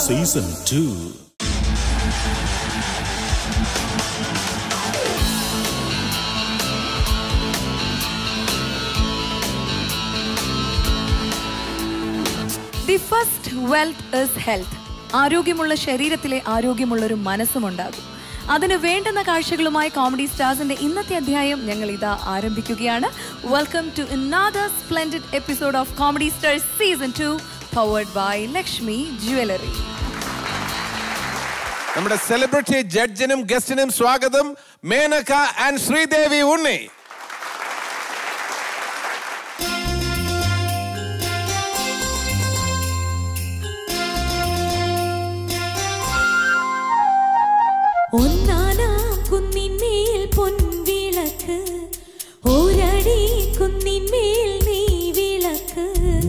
Season two the first wealth is health ആരോഗ്യമുള്ള ശരീരത്തിലെ ആരോഗ്യമുള്ള ഒരു മനസ്സുമുണ്ടാകും അതിന് വേണ്ടുന്ന കാഴ്ചകളുമായി കോമഡി സ്റ്റാർസിന്റെ ഇന്നത്തെ അധ്യായം ഞങ്ങൾ ഇതാ ആരംഭിക്കുകയാണ് welcome to another splendid episode of comedy stars season two powered by Lakshmi jewellery നമ്മുടെ സെലിബ്രിറ്റി ജഡ്ജിനും ഗസ്റ്റിനും സ്വാഗതം മേനക ആൻഡ് ശ്രീദേവി ഉണ്ണി ഒന്നാനാം കുന്നിന്മേൽ പൊൻവിളക്ക് ഒരടി കുന്നിന്മേൽ നീ വിളക്ക്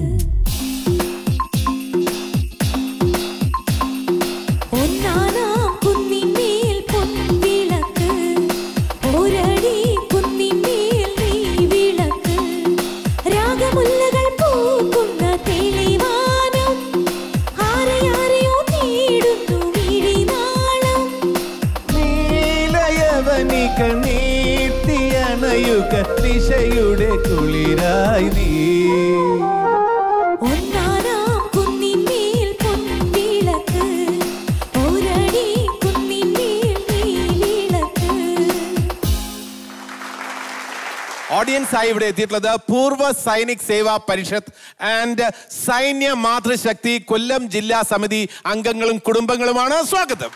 ഒന്നാനാം കുന്നിന്മേൽ പൊൻവിളക്ക് ഒരടി കുന്നിന്മേൽ നീ വിളക്ക് രാഗമുല്ലകൾ പൂക്കുന്ന തെളിവാനം ആരെയാരെയോ തേടുന്നു മിഴിനാളം നീലയവനിക നീട്ടിയണയുക ദിശയുടെ കുളിരായി നീ ഒന്നാനാം കുന്നിന്മേൽ പൊൻവിളക്ക് ഒരടി കുന്നിന്മേൽ നീലിളക്ക് ഓഡിയൻസ് ആയി ഇവിടെ എത്തിയിട്ടുള്ളത് പൂർവ്വ സൈനിക് സേവാ പരിഷത്ത് ആൻഡ് സൈന്യ മാതൃശക്തി കൊല്ലം ജില്ലാ സമിതി അംഗങ്ങളും കുടുംബങ്ങളുമാണ് സ്വാഗതം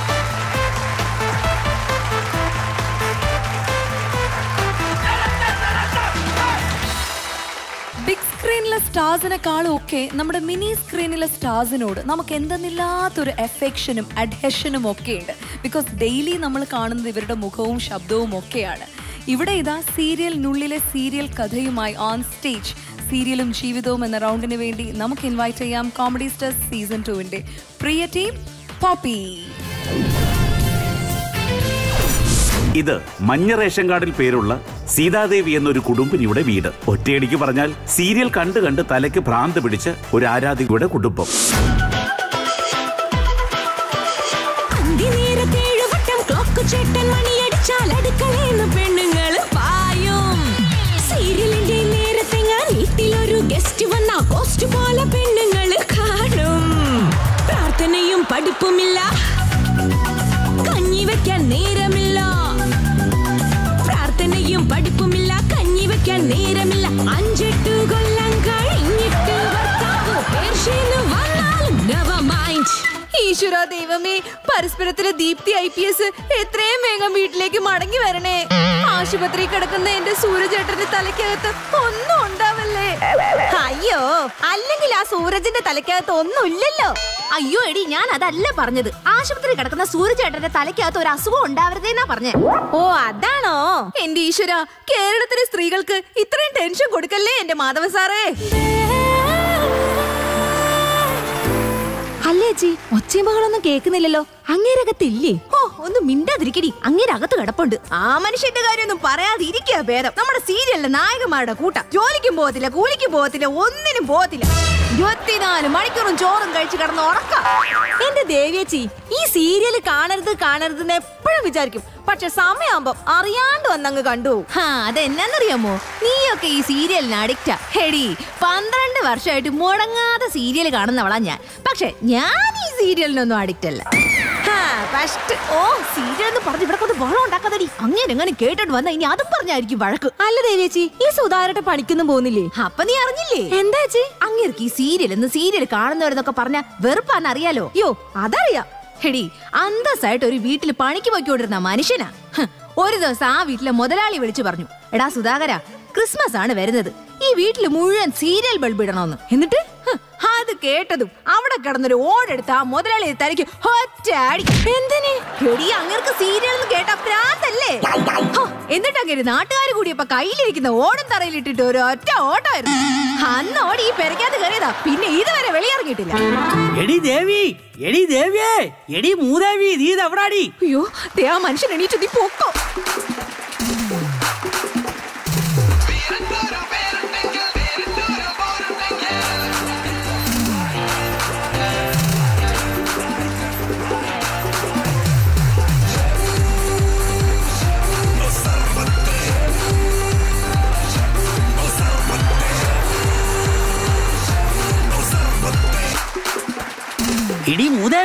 ബിഗ് സ്ക്രീനിലെ സ്റ്റാർസിനെക്കാളും ഒക്കെ നമ്മുടെ മിനി സ്ക്രീനിലെ സ്റ്റാർസിനോട് നമുക്ക് എന്തെന്നില്ലാത്തൊരു എഫെക്ഷനും അഡ്ഹഷനും ഒക്കെ ഉണ്ട് ബിക്കോസ് ഡെയിലി നമ്മൾ കാണുന്നത് ഇവരുടെ മുഖവും ശബ്ദവും ഒക്കെയാണ് ഇവിടെ ഇതാ സീരിയലിനുള്ളിലെ സീരിയൽ കഥയുമായി ഓൺ സ്റ്റേജ് സീരിയലും ജീവിതവും എന്ന റൗണ്ടിന് വേണ്ടി നമുക്ക് ഇൻവൈറ്റ് ചെയ്യാം കോമഡി സ്റ്റാർസ് സീസൺ ടുവിന്റെ പ്രിയ ടീം പോപ്പി ഇത് മഞ്ഞ റേഷൻ കാർഡിൽ പേരുള്ള സീതാദേവി എന്നൊരു കുടുംബിനിയുടെ വീട് ഒറ്റയടിക്ക് പറഞ്ഞാൽ സീരിയൽ കണ്ട് കണ്ട് തലയ്ക്ക് ഭ്രാന്ത് പിടിച്ച ഒരു ആരാധികയുടെ കുടുംബം അന്തിനേരത്ത് ഏഴുവട്ടം ക്ലോക്ക് ചേട്ടൻ മണിയടിച്ചാൽ അടുക്കളേന്ന് പെണ്ണുങ്ങൾ പായും സീരിയലിന്റെ നേരത്തെങ്ങാൻ വീട്ടിലൊരു ഗസ്റ്റ് വന്ന പോസ്റ്റ് പോലെ പെണ്ണുങ്ങൾ കാണും പ്രാർത്ഥനയും പഠിപ്പുമില്ല കഞ്ഞി വെക്കാൻ നേരമില്ല പ്രാർത്ഥനയും പഠിപ്പുമില്ല കഞ്ഞി വെക്കാൻ നേരമില്ല അഞ്ചെട്ടു കൊല്ലം കഴിഞ്ഞിട്ട് ഭർത്താവ് പേർഷ്യന്ന് വന്നാലും never mind. ഈശ്വര ദൈവമേ പരസ്പരത്തിലെ ദീപ്തി ഐ പി എസ് എത്രയും വേഗം വീട്ടിലേക്ക് മടങ്ങി വരണേ ആശുപത്രി കിടക്കുന്ന എന്റെ സൂര്യചേട്ടന്റെ തലയ്ക്കകത്ത് ഒന്നും ഉണ്ടാവല്ലേ അയ്യോ അല്ലെങ്കിൽ ആ സൂരജിന്റെ തലയ്ക്കകത്ത് ഒന്നുമില്ലല്ലോ അയ്യോ എടി ഞാൻ അതല്ല പറഞ്ഞത് ആശുപത്രി കിടക്കുന്ന സൂരജേട്ടന്റെ തലയ്ക്കകത്ത് ഒരു അസുഖം ഉണ്ടാവരുതെന്നാ പറഞ്ഞേ ഓ അതാണോ എന്റെ ഈശ്വര കേരളത്തിലെ സ്ത്രീകൾക്ക് ഇത്രയും ടെൻഷൻ കൊടുക്കല്ലേ എന്റെ മാധവ സാറേ അല്ലേ ചേച്ചി ഒച്ചയും ബഹളൊന്നും കേൾക്കുന്നില്ലല്ലോ അങ്ങേരകത്തില്ലേ ഓ ഒന്ന് മിണ്ടാതിരിക്കടി അങ്ങേരകത്ത് കിടപ്പുണ്ട് ആ മനുഷ്യന്റെ കാര്യമൊന്നും പറയാതെ ഇരിക്കുക ഭേദം നമ്മുടെ സീരിയലിലെ നായകന്മാരുടെ കൂട്ടം ജോലിക്കും പോകത്തില്ല കൂലിക്കും പോകത്തില്ല ഒന്നിനും പോകത്തില്ല ഇരുപത്തിനാല് മണിക്കൂറും ചോറും കഴിച്ച് കിടന്ന് ഉറക്കാം എന്റെ ദേവിയച്ചി ഈ സീരിയൽ കാണരുത് കാണരുത് എന്ന് എപ്പോഴും വിചാരിക്കും പക്ഷെ സമയമാകുമ്പോ അറിയാണ്ട് വന്നങ്ങ് കണ്ടു ഹാ അതെന്നറിയാമോ നീയൊക്കെ ഈ സീരിയലിന് അഡിക്റ്റാ ഹെടി പന്ത്രണ്ട് വർഷമായിട്ട് മുടങ്ങാതെ സീരിയൽ കാണുന്നവളാ ഞാൻ പക്ഷെ ഞാൻ ഈ സീരിയലിനൊന്നും അഡിക്റ്റ് അല്ല ഹാ, ഫസ്റ്റ് ഓ സീരിയൽ എന്ന് പറഞ്ഞ് ഇവിടെ കൊണ്ട് ബഹളം ഉണ്ടാക്കാതടി അങ്ങനെ എങ്ങനെ കേട്ടിട്ട് വന്ന ഇനി അതും പറഞ്ഞായിരിക്കും വഴക്ക് അല്ല ദേവേച്ചി ഈ സുധാരട്ട് പണിക്കൊന്നും പോകുന്നില്ലേ അപ്പൊ നീ അറിഞ്ഞില്ലേ എന്താ ചേച്ചി അങ്ങേർക്ക് ഈ സീരിയൽ എന്ന് സീരിയൽ കാണുന്നവരെന്നൊക്കെ പറഞ്ഞ വെറുപ്പാന്ന് അറിയാലോ യോ അതറിയാം ഹെടി അന്തസ്സായിട്ട് ഒരു വീട്ടിൽ പണിക്ക് പോയിക്കൊണ്ടിരുന്ന മനുഷ്യനാ ഹ്, ഒരു ദിവസം ആ വീട്ടിലെ മുതലാളി വിളിച്ചു പറഞ്ഞു എടാ സുധാകര ക്രിസ്മസ് ആണ് വരുന്നത് ഈ വീട്ടിൽ മുഴുവൻ സീരിയൽ ബൾബ് ഇടണമെന്ന് എന്നിട്ട് ഹ്, അത് കേട്ടതും അവിടെ കിടന്നൊരു ഓടെടുത്ത് ആ മുതലാളി തനിക്ക് ഒറ്റ അടി എന്തിന് എടി അങ്ങർക്ക് സീരിയൽ എന്ന് കേട്ട പ്രാന്തല്ലേ ഹോ, എന്നിട്ട് അങ്ങനെ നാട്ടുകാർ കൂടിയപ്പോ കയ്യിലിരിക്കുന്ന ഓടും തറയിലിട്ടിട്ട് ഒരു ഒറ്റ ഓട്ടമായിരുന്നു അന്ന് ഓടി ഈ പെരക്കകത്ത് കയറിയതാ പിന്നെ ഇതുവരെ വെളിയിറങ്ങിയിട്ടില്ല എടി ദേവി എടി ദേവിയേ എടി മൂദേവി നീ ഇതെവിടാടി അയ്യോ ദേ ആ മനുഷ്യൻ എണീറ്റ് നീ പൊക്കോ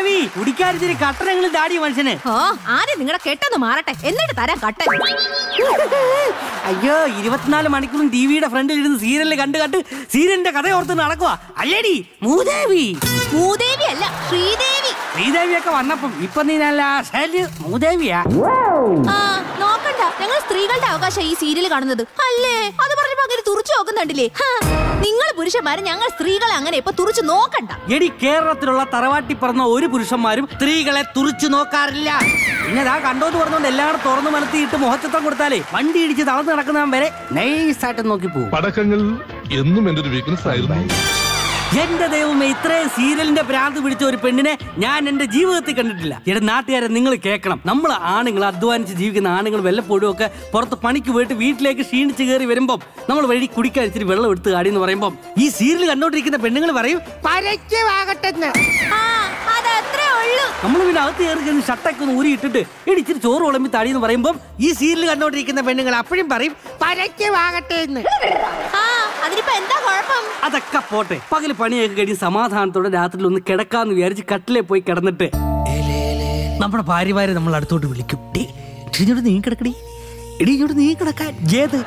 മൂദേവി കുടിക്കാരിച്ചിരി കട്ടനങ്ങളും ദാടിയ മനുഷ്യന് ഓ ആദ്യം നിങ്ങളുടെ കെട്ടൊന്ന് മാറട്ടെ എന്നിട്ട് തരാം കട്ടൻ അയ്യോ ഇരുപത്തിനാല് മണിക്കൂറും ടിവിയുടെ ഫ്രണ്ടിൽ ഇരുന്ന് സീരിയലിൽ കണ്ട് കണ്ട് സീരിയലിന്റെ കഥ ഓർത്ത് നടക്കുക അല്ലേടി മൂദേവി മൂദേവി അല്ല ശ്രീദേവി ശ്രീദേവിയൊക്കെ വന്നപ്പം ഇപ്പൊ നീ നല്ല ശല്യ മൂദേവിയാ ആ നോക്കണ്ട ഞങ്ങൾ സ്ത്രീകളുടെ അവകാശം ഈ സീരിയൽ കാണുന്നത് അല്ലേ അത് പറഞ്ഞപ്പോ അങ്ങനെ തുറച്ചു നോക്കുന്നുണ്ടില്ലേ നിങ്ങൾ പുരുഷന്മാരെ ഞങ്ങൾ സ്ത്രീകളെ അങ്ങനെ ഇപ്പൊ തുറച്ചു നോക്കണ്ട എടി കേരളത്തിലുള്ള തറവാട്ടി പറഞ്ഞ ഒരു പുരുഷന്മാരും സ്ത്രീകളെ തുറിച്ചു നോക്കാറില്ല പിന്നെ ദാ കണ്ടോന്ന് പറഞ്ഞോണ്ട് എല്ലാവരും തുറന്നു മനത്തിയിട്ട് മുഖച്ചിത്രം കൊടുത്താലേ വണ്ടി ഇടിച്ച് തളർന്ന് നടക്കുന്നവൻ വരെ നൈസായിട്ട് നോക്കി പോകും പടക്കങ്ങൾ എന്നും എന്റെ ഒരു വീക്ക്നെസ് ആയിരുന്നു എന്റെ ദൈവമേ ഇത്രയും സീരിയലിന്റെ ഭ്രാന്ത് പിടിച്ച ഒരു പെണ്ണിനെ ഞാൻ എന്റെ ജീവിതത്തിൽ കണ്ടിട്ടില്ല എന്റെ നാട്ടുകാരെ നിങ്ങൾ കേൾക്കണം നമ്മൾ ആണുങ്ങൾ അധ്വാനിച്ച് ജീവിക്കുന്ന ആണുങ്ങൾ വല്ലപ്പോഴും ഒക്കെ പുറത്ത് പണിക്ക് പോയിട്ട് വീട്ടിലേക്ക് ക്ഷീണിച്ച് കയറി വരുമ്പം നമ്മൾ വഴി കുടിക്കാൻ ഇച്ചിരി വെള്ളം എടുത്ത് കാടി എന്ന് പറയുമ്പോൾ ഈ സീരിയൽ കണ്ടോണ്ടിരിക്കുന്ന പെണ്ണുങ്ങൾ പറയും പരയ്ക്കുവാകട്ടെ ആ അതത്രേ ഉള്ളൂ നമ്മൾ പിന്നെ അകത്ത് കയറി കഴിഞ്ഞ് ഷട്ടൊക്കെ ഒന്ന് ഊരി ഇട്ടിട്ട് എടി ഇച്ചിരി ചോറ് വിളമ്പി തടി എന്ന് പറയുമ്പോൾ ഈ സീരിയൽ കണ്ടോണ്ടിരിക്കുന്ന പെണ്ണുങ്ങൾ അപ്പോഴും പറയും പരയ്ക്കുവാകട്ടെ എന്ന് ആ അതിനിപ്പോ എന്താ കുഴപ്പം അതൊക്കെ പോട്ടെ പകല് പണിയൊക്കെ കഴിഞ്ഞ് സമാധാനത്തോടെ രാത്രിയിൽ ഒന്ന് കിടക്കാന്ന് വിചാരിച്ച് കട്ടിലേ പോയി കിടന്നിട്ട് നമ്മുടെ ഭാര്യമാരെ നമ്മൾ അടുത്തോട്ട് വിളിക്കും "ഡേ, ഇച്ചിരി ഇങ്ങോട്ട് നീ കിടക്കടി എടി ഇങ്ങോട്ട് നീ കിടക്കാൻ ഏത്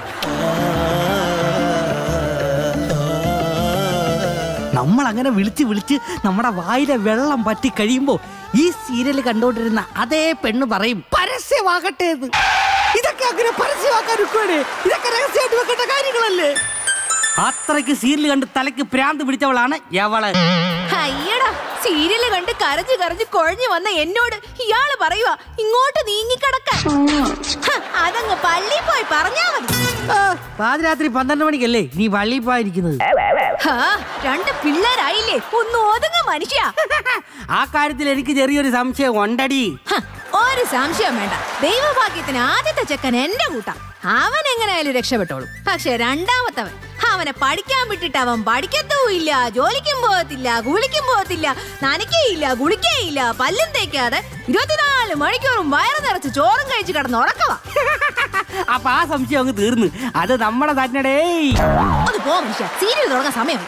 നമ്മൾ അങ്ങനെ വിളിച്ച് വിളിച്ച് നമ്മുടെ വായിലെ വെള്ളം പറ്റി കഴിയുമ്പോ ഈ സീരിയൽ കണ്ടോണ്ടിരുന്ന അതേ പെണ്ണ് പറയും പരസ്യമാകട്ടെ എന്ന് ഇതൊക്കെ അങ്ങനെ പരസ്യമാക്കാൻ നിൽക്കുവാണ് ഇതൊക്കെ രഹസ്യമായിട്ട് വെക്കേണ്ട കാര്യങ്ങളല്ലേ അത്രയ്ക്ക് സീരിയൽ കണ്ട് തലയ്ക്ക് ഭ്രാന്ത് പിടിച്ചവളാണ് യവള് അയ്യടാ സീരിയല് കണ്ട് കരഞ്ഞു കരഞ്ഞു കുഴഞ്ഞു വന്ന എന്നോട് ഇയാള് പറയുവാ ഇങ്ങോട്ട് നീങ്ങിക്കിടക്കാൻ ഹ, അതങ്ങ് പള്ളി പോയി പറഞ്ഞാ മതി ആ, പാതിരാത്രി പന്ത്രണ്ട് മണിക്കല്ലേ നീ വള്ളി പോയിരിക്കുന്നത് ഹാ, രണ്ട് പിള്ളേരായില്ലേ ഒന്ന് ഒതുങ്ങ മനുഷ്യ ആ കാര്യത്തിൽ എനിക്ക് ചെറിയൊരു സംശയം ഉണ്ടടി ഹ, ഒരു സംശയം വേണ്ട ദൈവഭാഗ്യത്തിന് ആദ്യത്തെ ചെക്കൻ എന്റെ കൂട്ടാ അവൻ എങ്ങനെയായാലും രക്ഷപ്പെട്ടോളും പക്ഷെ രണ്ടാമത്തവൻ അവനെ പഠിക്കാൻ വിട്ടിട്ട് അവൻ പഠിക്കത്തുമില്ല ജോലിക്കും പോകത്തില്ല കുളിക്കും പോകത്തില്ല നനയ്ക്കേയില്ല കുളിക്കേയില്ല പല്ലും തേക്കാതെ ഇരുപത്തിനാല് മണിക്കൂറും വയറ് നിറച്ച് ചോറും കഴിച്ച് കിടന്ന് ഉറക്കവാ അപ്പൊ ആ സംശയം അങ്ങ് തീർന്ന് അത് നമ്മുടെ തന്നെടേ അത് പോ മനുഷ്യ സീരിയൽ തുടങ്ങാൻ സമയം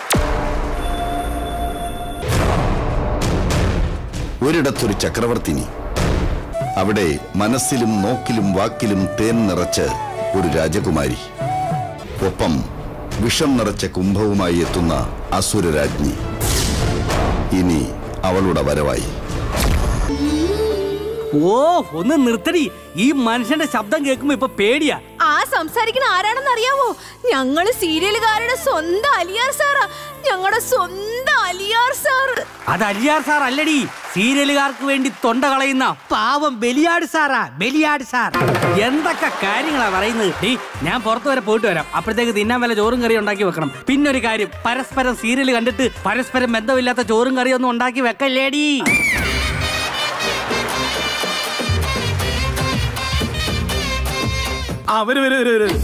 ഒരിടത്തൊരു ചക്രവർത്തിനി അവിടെ മനസ്സിലും നോക്കിലും വാക്കിലും തേൻ നിറച്ച് ഒരു രാജകുമാരി ഒപ്പം വിഷം നിറച്ച കുംഭവുമായി എത്തുന്ന അസുരരാജ്ഞി ഇനി അവളുടെ വരവായി ഓ ഒന്ന് നിർത്തടി ഈ മനുഷ്യന്റെ ശബ്ദം കേൾക്കുമ്പോ ഇപ്പൊ പേടിയാ ആ സംസാരിക്കുന്ന ആരാണെന്ന് അറിയാവോ ഞങ്ങള് സീരിയലുകാരുടെ സ്വന്തം അലിയാർ സാറാ ഞങ്ങളുടെ സ്വന്തം അലിയാർ സാർ അത് അലിയാർ സാർ അല്ലടി സീരിയലുകാർക്ക് വേണ്ടി തൊണ്ട കളയുന്ന പാവം ബലിയാട് സാറാ ബലിയാട് സാർ എന്തൊക്കെ കാര്യങ്ങളാ പറയുന്നത് ഡീ ഞാൻ പുറത്തു വരെ പോയിട്ട് വരാം അപ്പോഴത്തേക്ക് തിന്നാൻ വല്ല ചോറും കറിയും ഉണ്ടാക്കി വെക്കണം പിന്നെ ഒരു കാര്യം പരസ്പരം സീരിയൽ കണ്ടിട്ട് പരസ്പരം ബന്ധമില്ലാത്ത ചോറും കറിയും ഒന്നും ഉണ്ടാക്കി വെക്കല്ലേടി ആ വരൂ വരൂ വരൂ വരൂ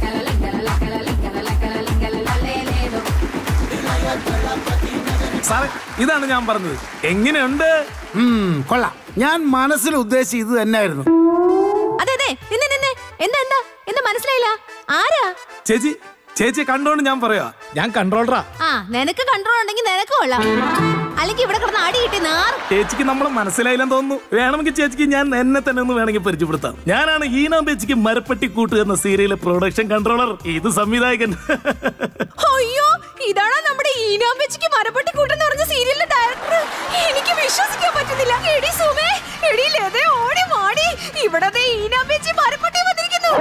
സാറേ ഇതാണ് ഞാൻ പറഞ്ഞത് എങ്ങനെയുണ്ട് ഉം, കൊള്ളാം ഞാൻ മനസ്സിൽ ഉദ്ദേശിച്ചത് ഇത് തന്നെയായിരുന്നു അതെ അതെ നിന്നെ നിന്നെ എന്താ എന്താ എന്താ മനസ്സിലായില്ല ആരാ ചേച്ചി ചേച്ചി കണ്ടോണ്ട് ഞാൻ പറയാ ഞാൻ കൺട്രോളറാ ആ നിനക്ക് കൺട്രോൾ ഉണ്ടെങ്കിൽ നിനക്ക് കൊള്ളാം അല്ലെങ്കിൽ ഇവിടെ കിടന്ന് അടി കിട്ടി നാർ ചേച്ചിക്ക് നമ്മളെ മനസ്സിലായില്ലെന്ന് തോന്നുന്നു വേണമെങ്കിൽ ചേച്ചിക്ക് ഞാൻ എന്നെ തന്നെ ഒന്ന് വേണമെങ്കിൽ പരിചയപ്പെടുത്താം ഞാനാണ് ഈനാം ചേച്ചിക്ക് മരപ്പെട്ടി കൂട്ട് എന്ന സീരിയലിലെ പ്രൊഡക്ഷൻ കൺട്രോളർ ഇത് സംവിധായകൻ അയ്യോ ഇതാണോ നമ്മുടെ ഈനാമ്പച്ചിക്ക് മരപ്പെട്ടി കൂട്ടെന്ന് പറഞ്ഞ സീരിയലിലെ ഡയറക്ടർ എനിക്ക് വിശ്വസിക്കാൻ പറ്റുന്നില്ല എടി സുമേ എടി ലതേ ഓടി മാടി ഇവിടെ ദേ ഈനാമ്പച്ചി മരപ്പെട്ടി വന്നിരിക്കുന്നു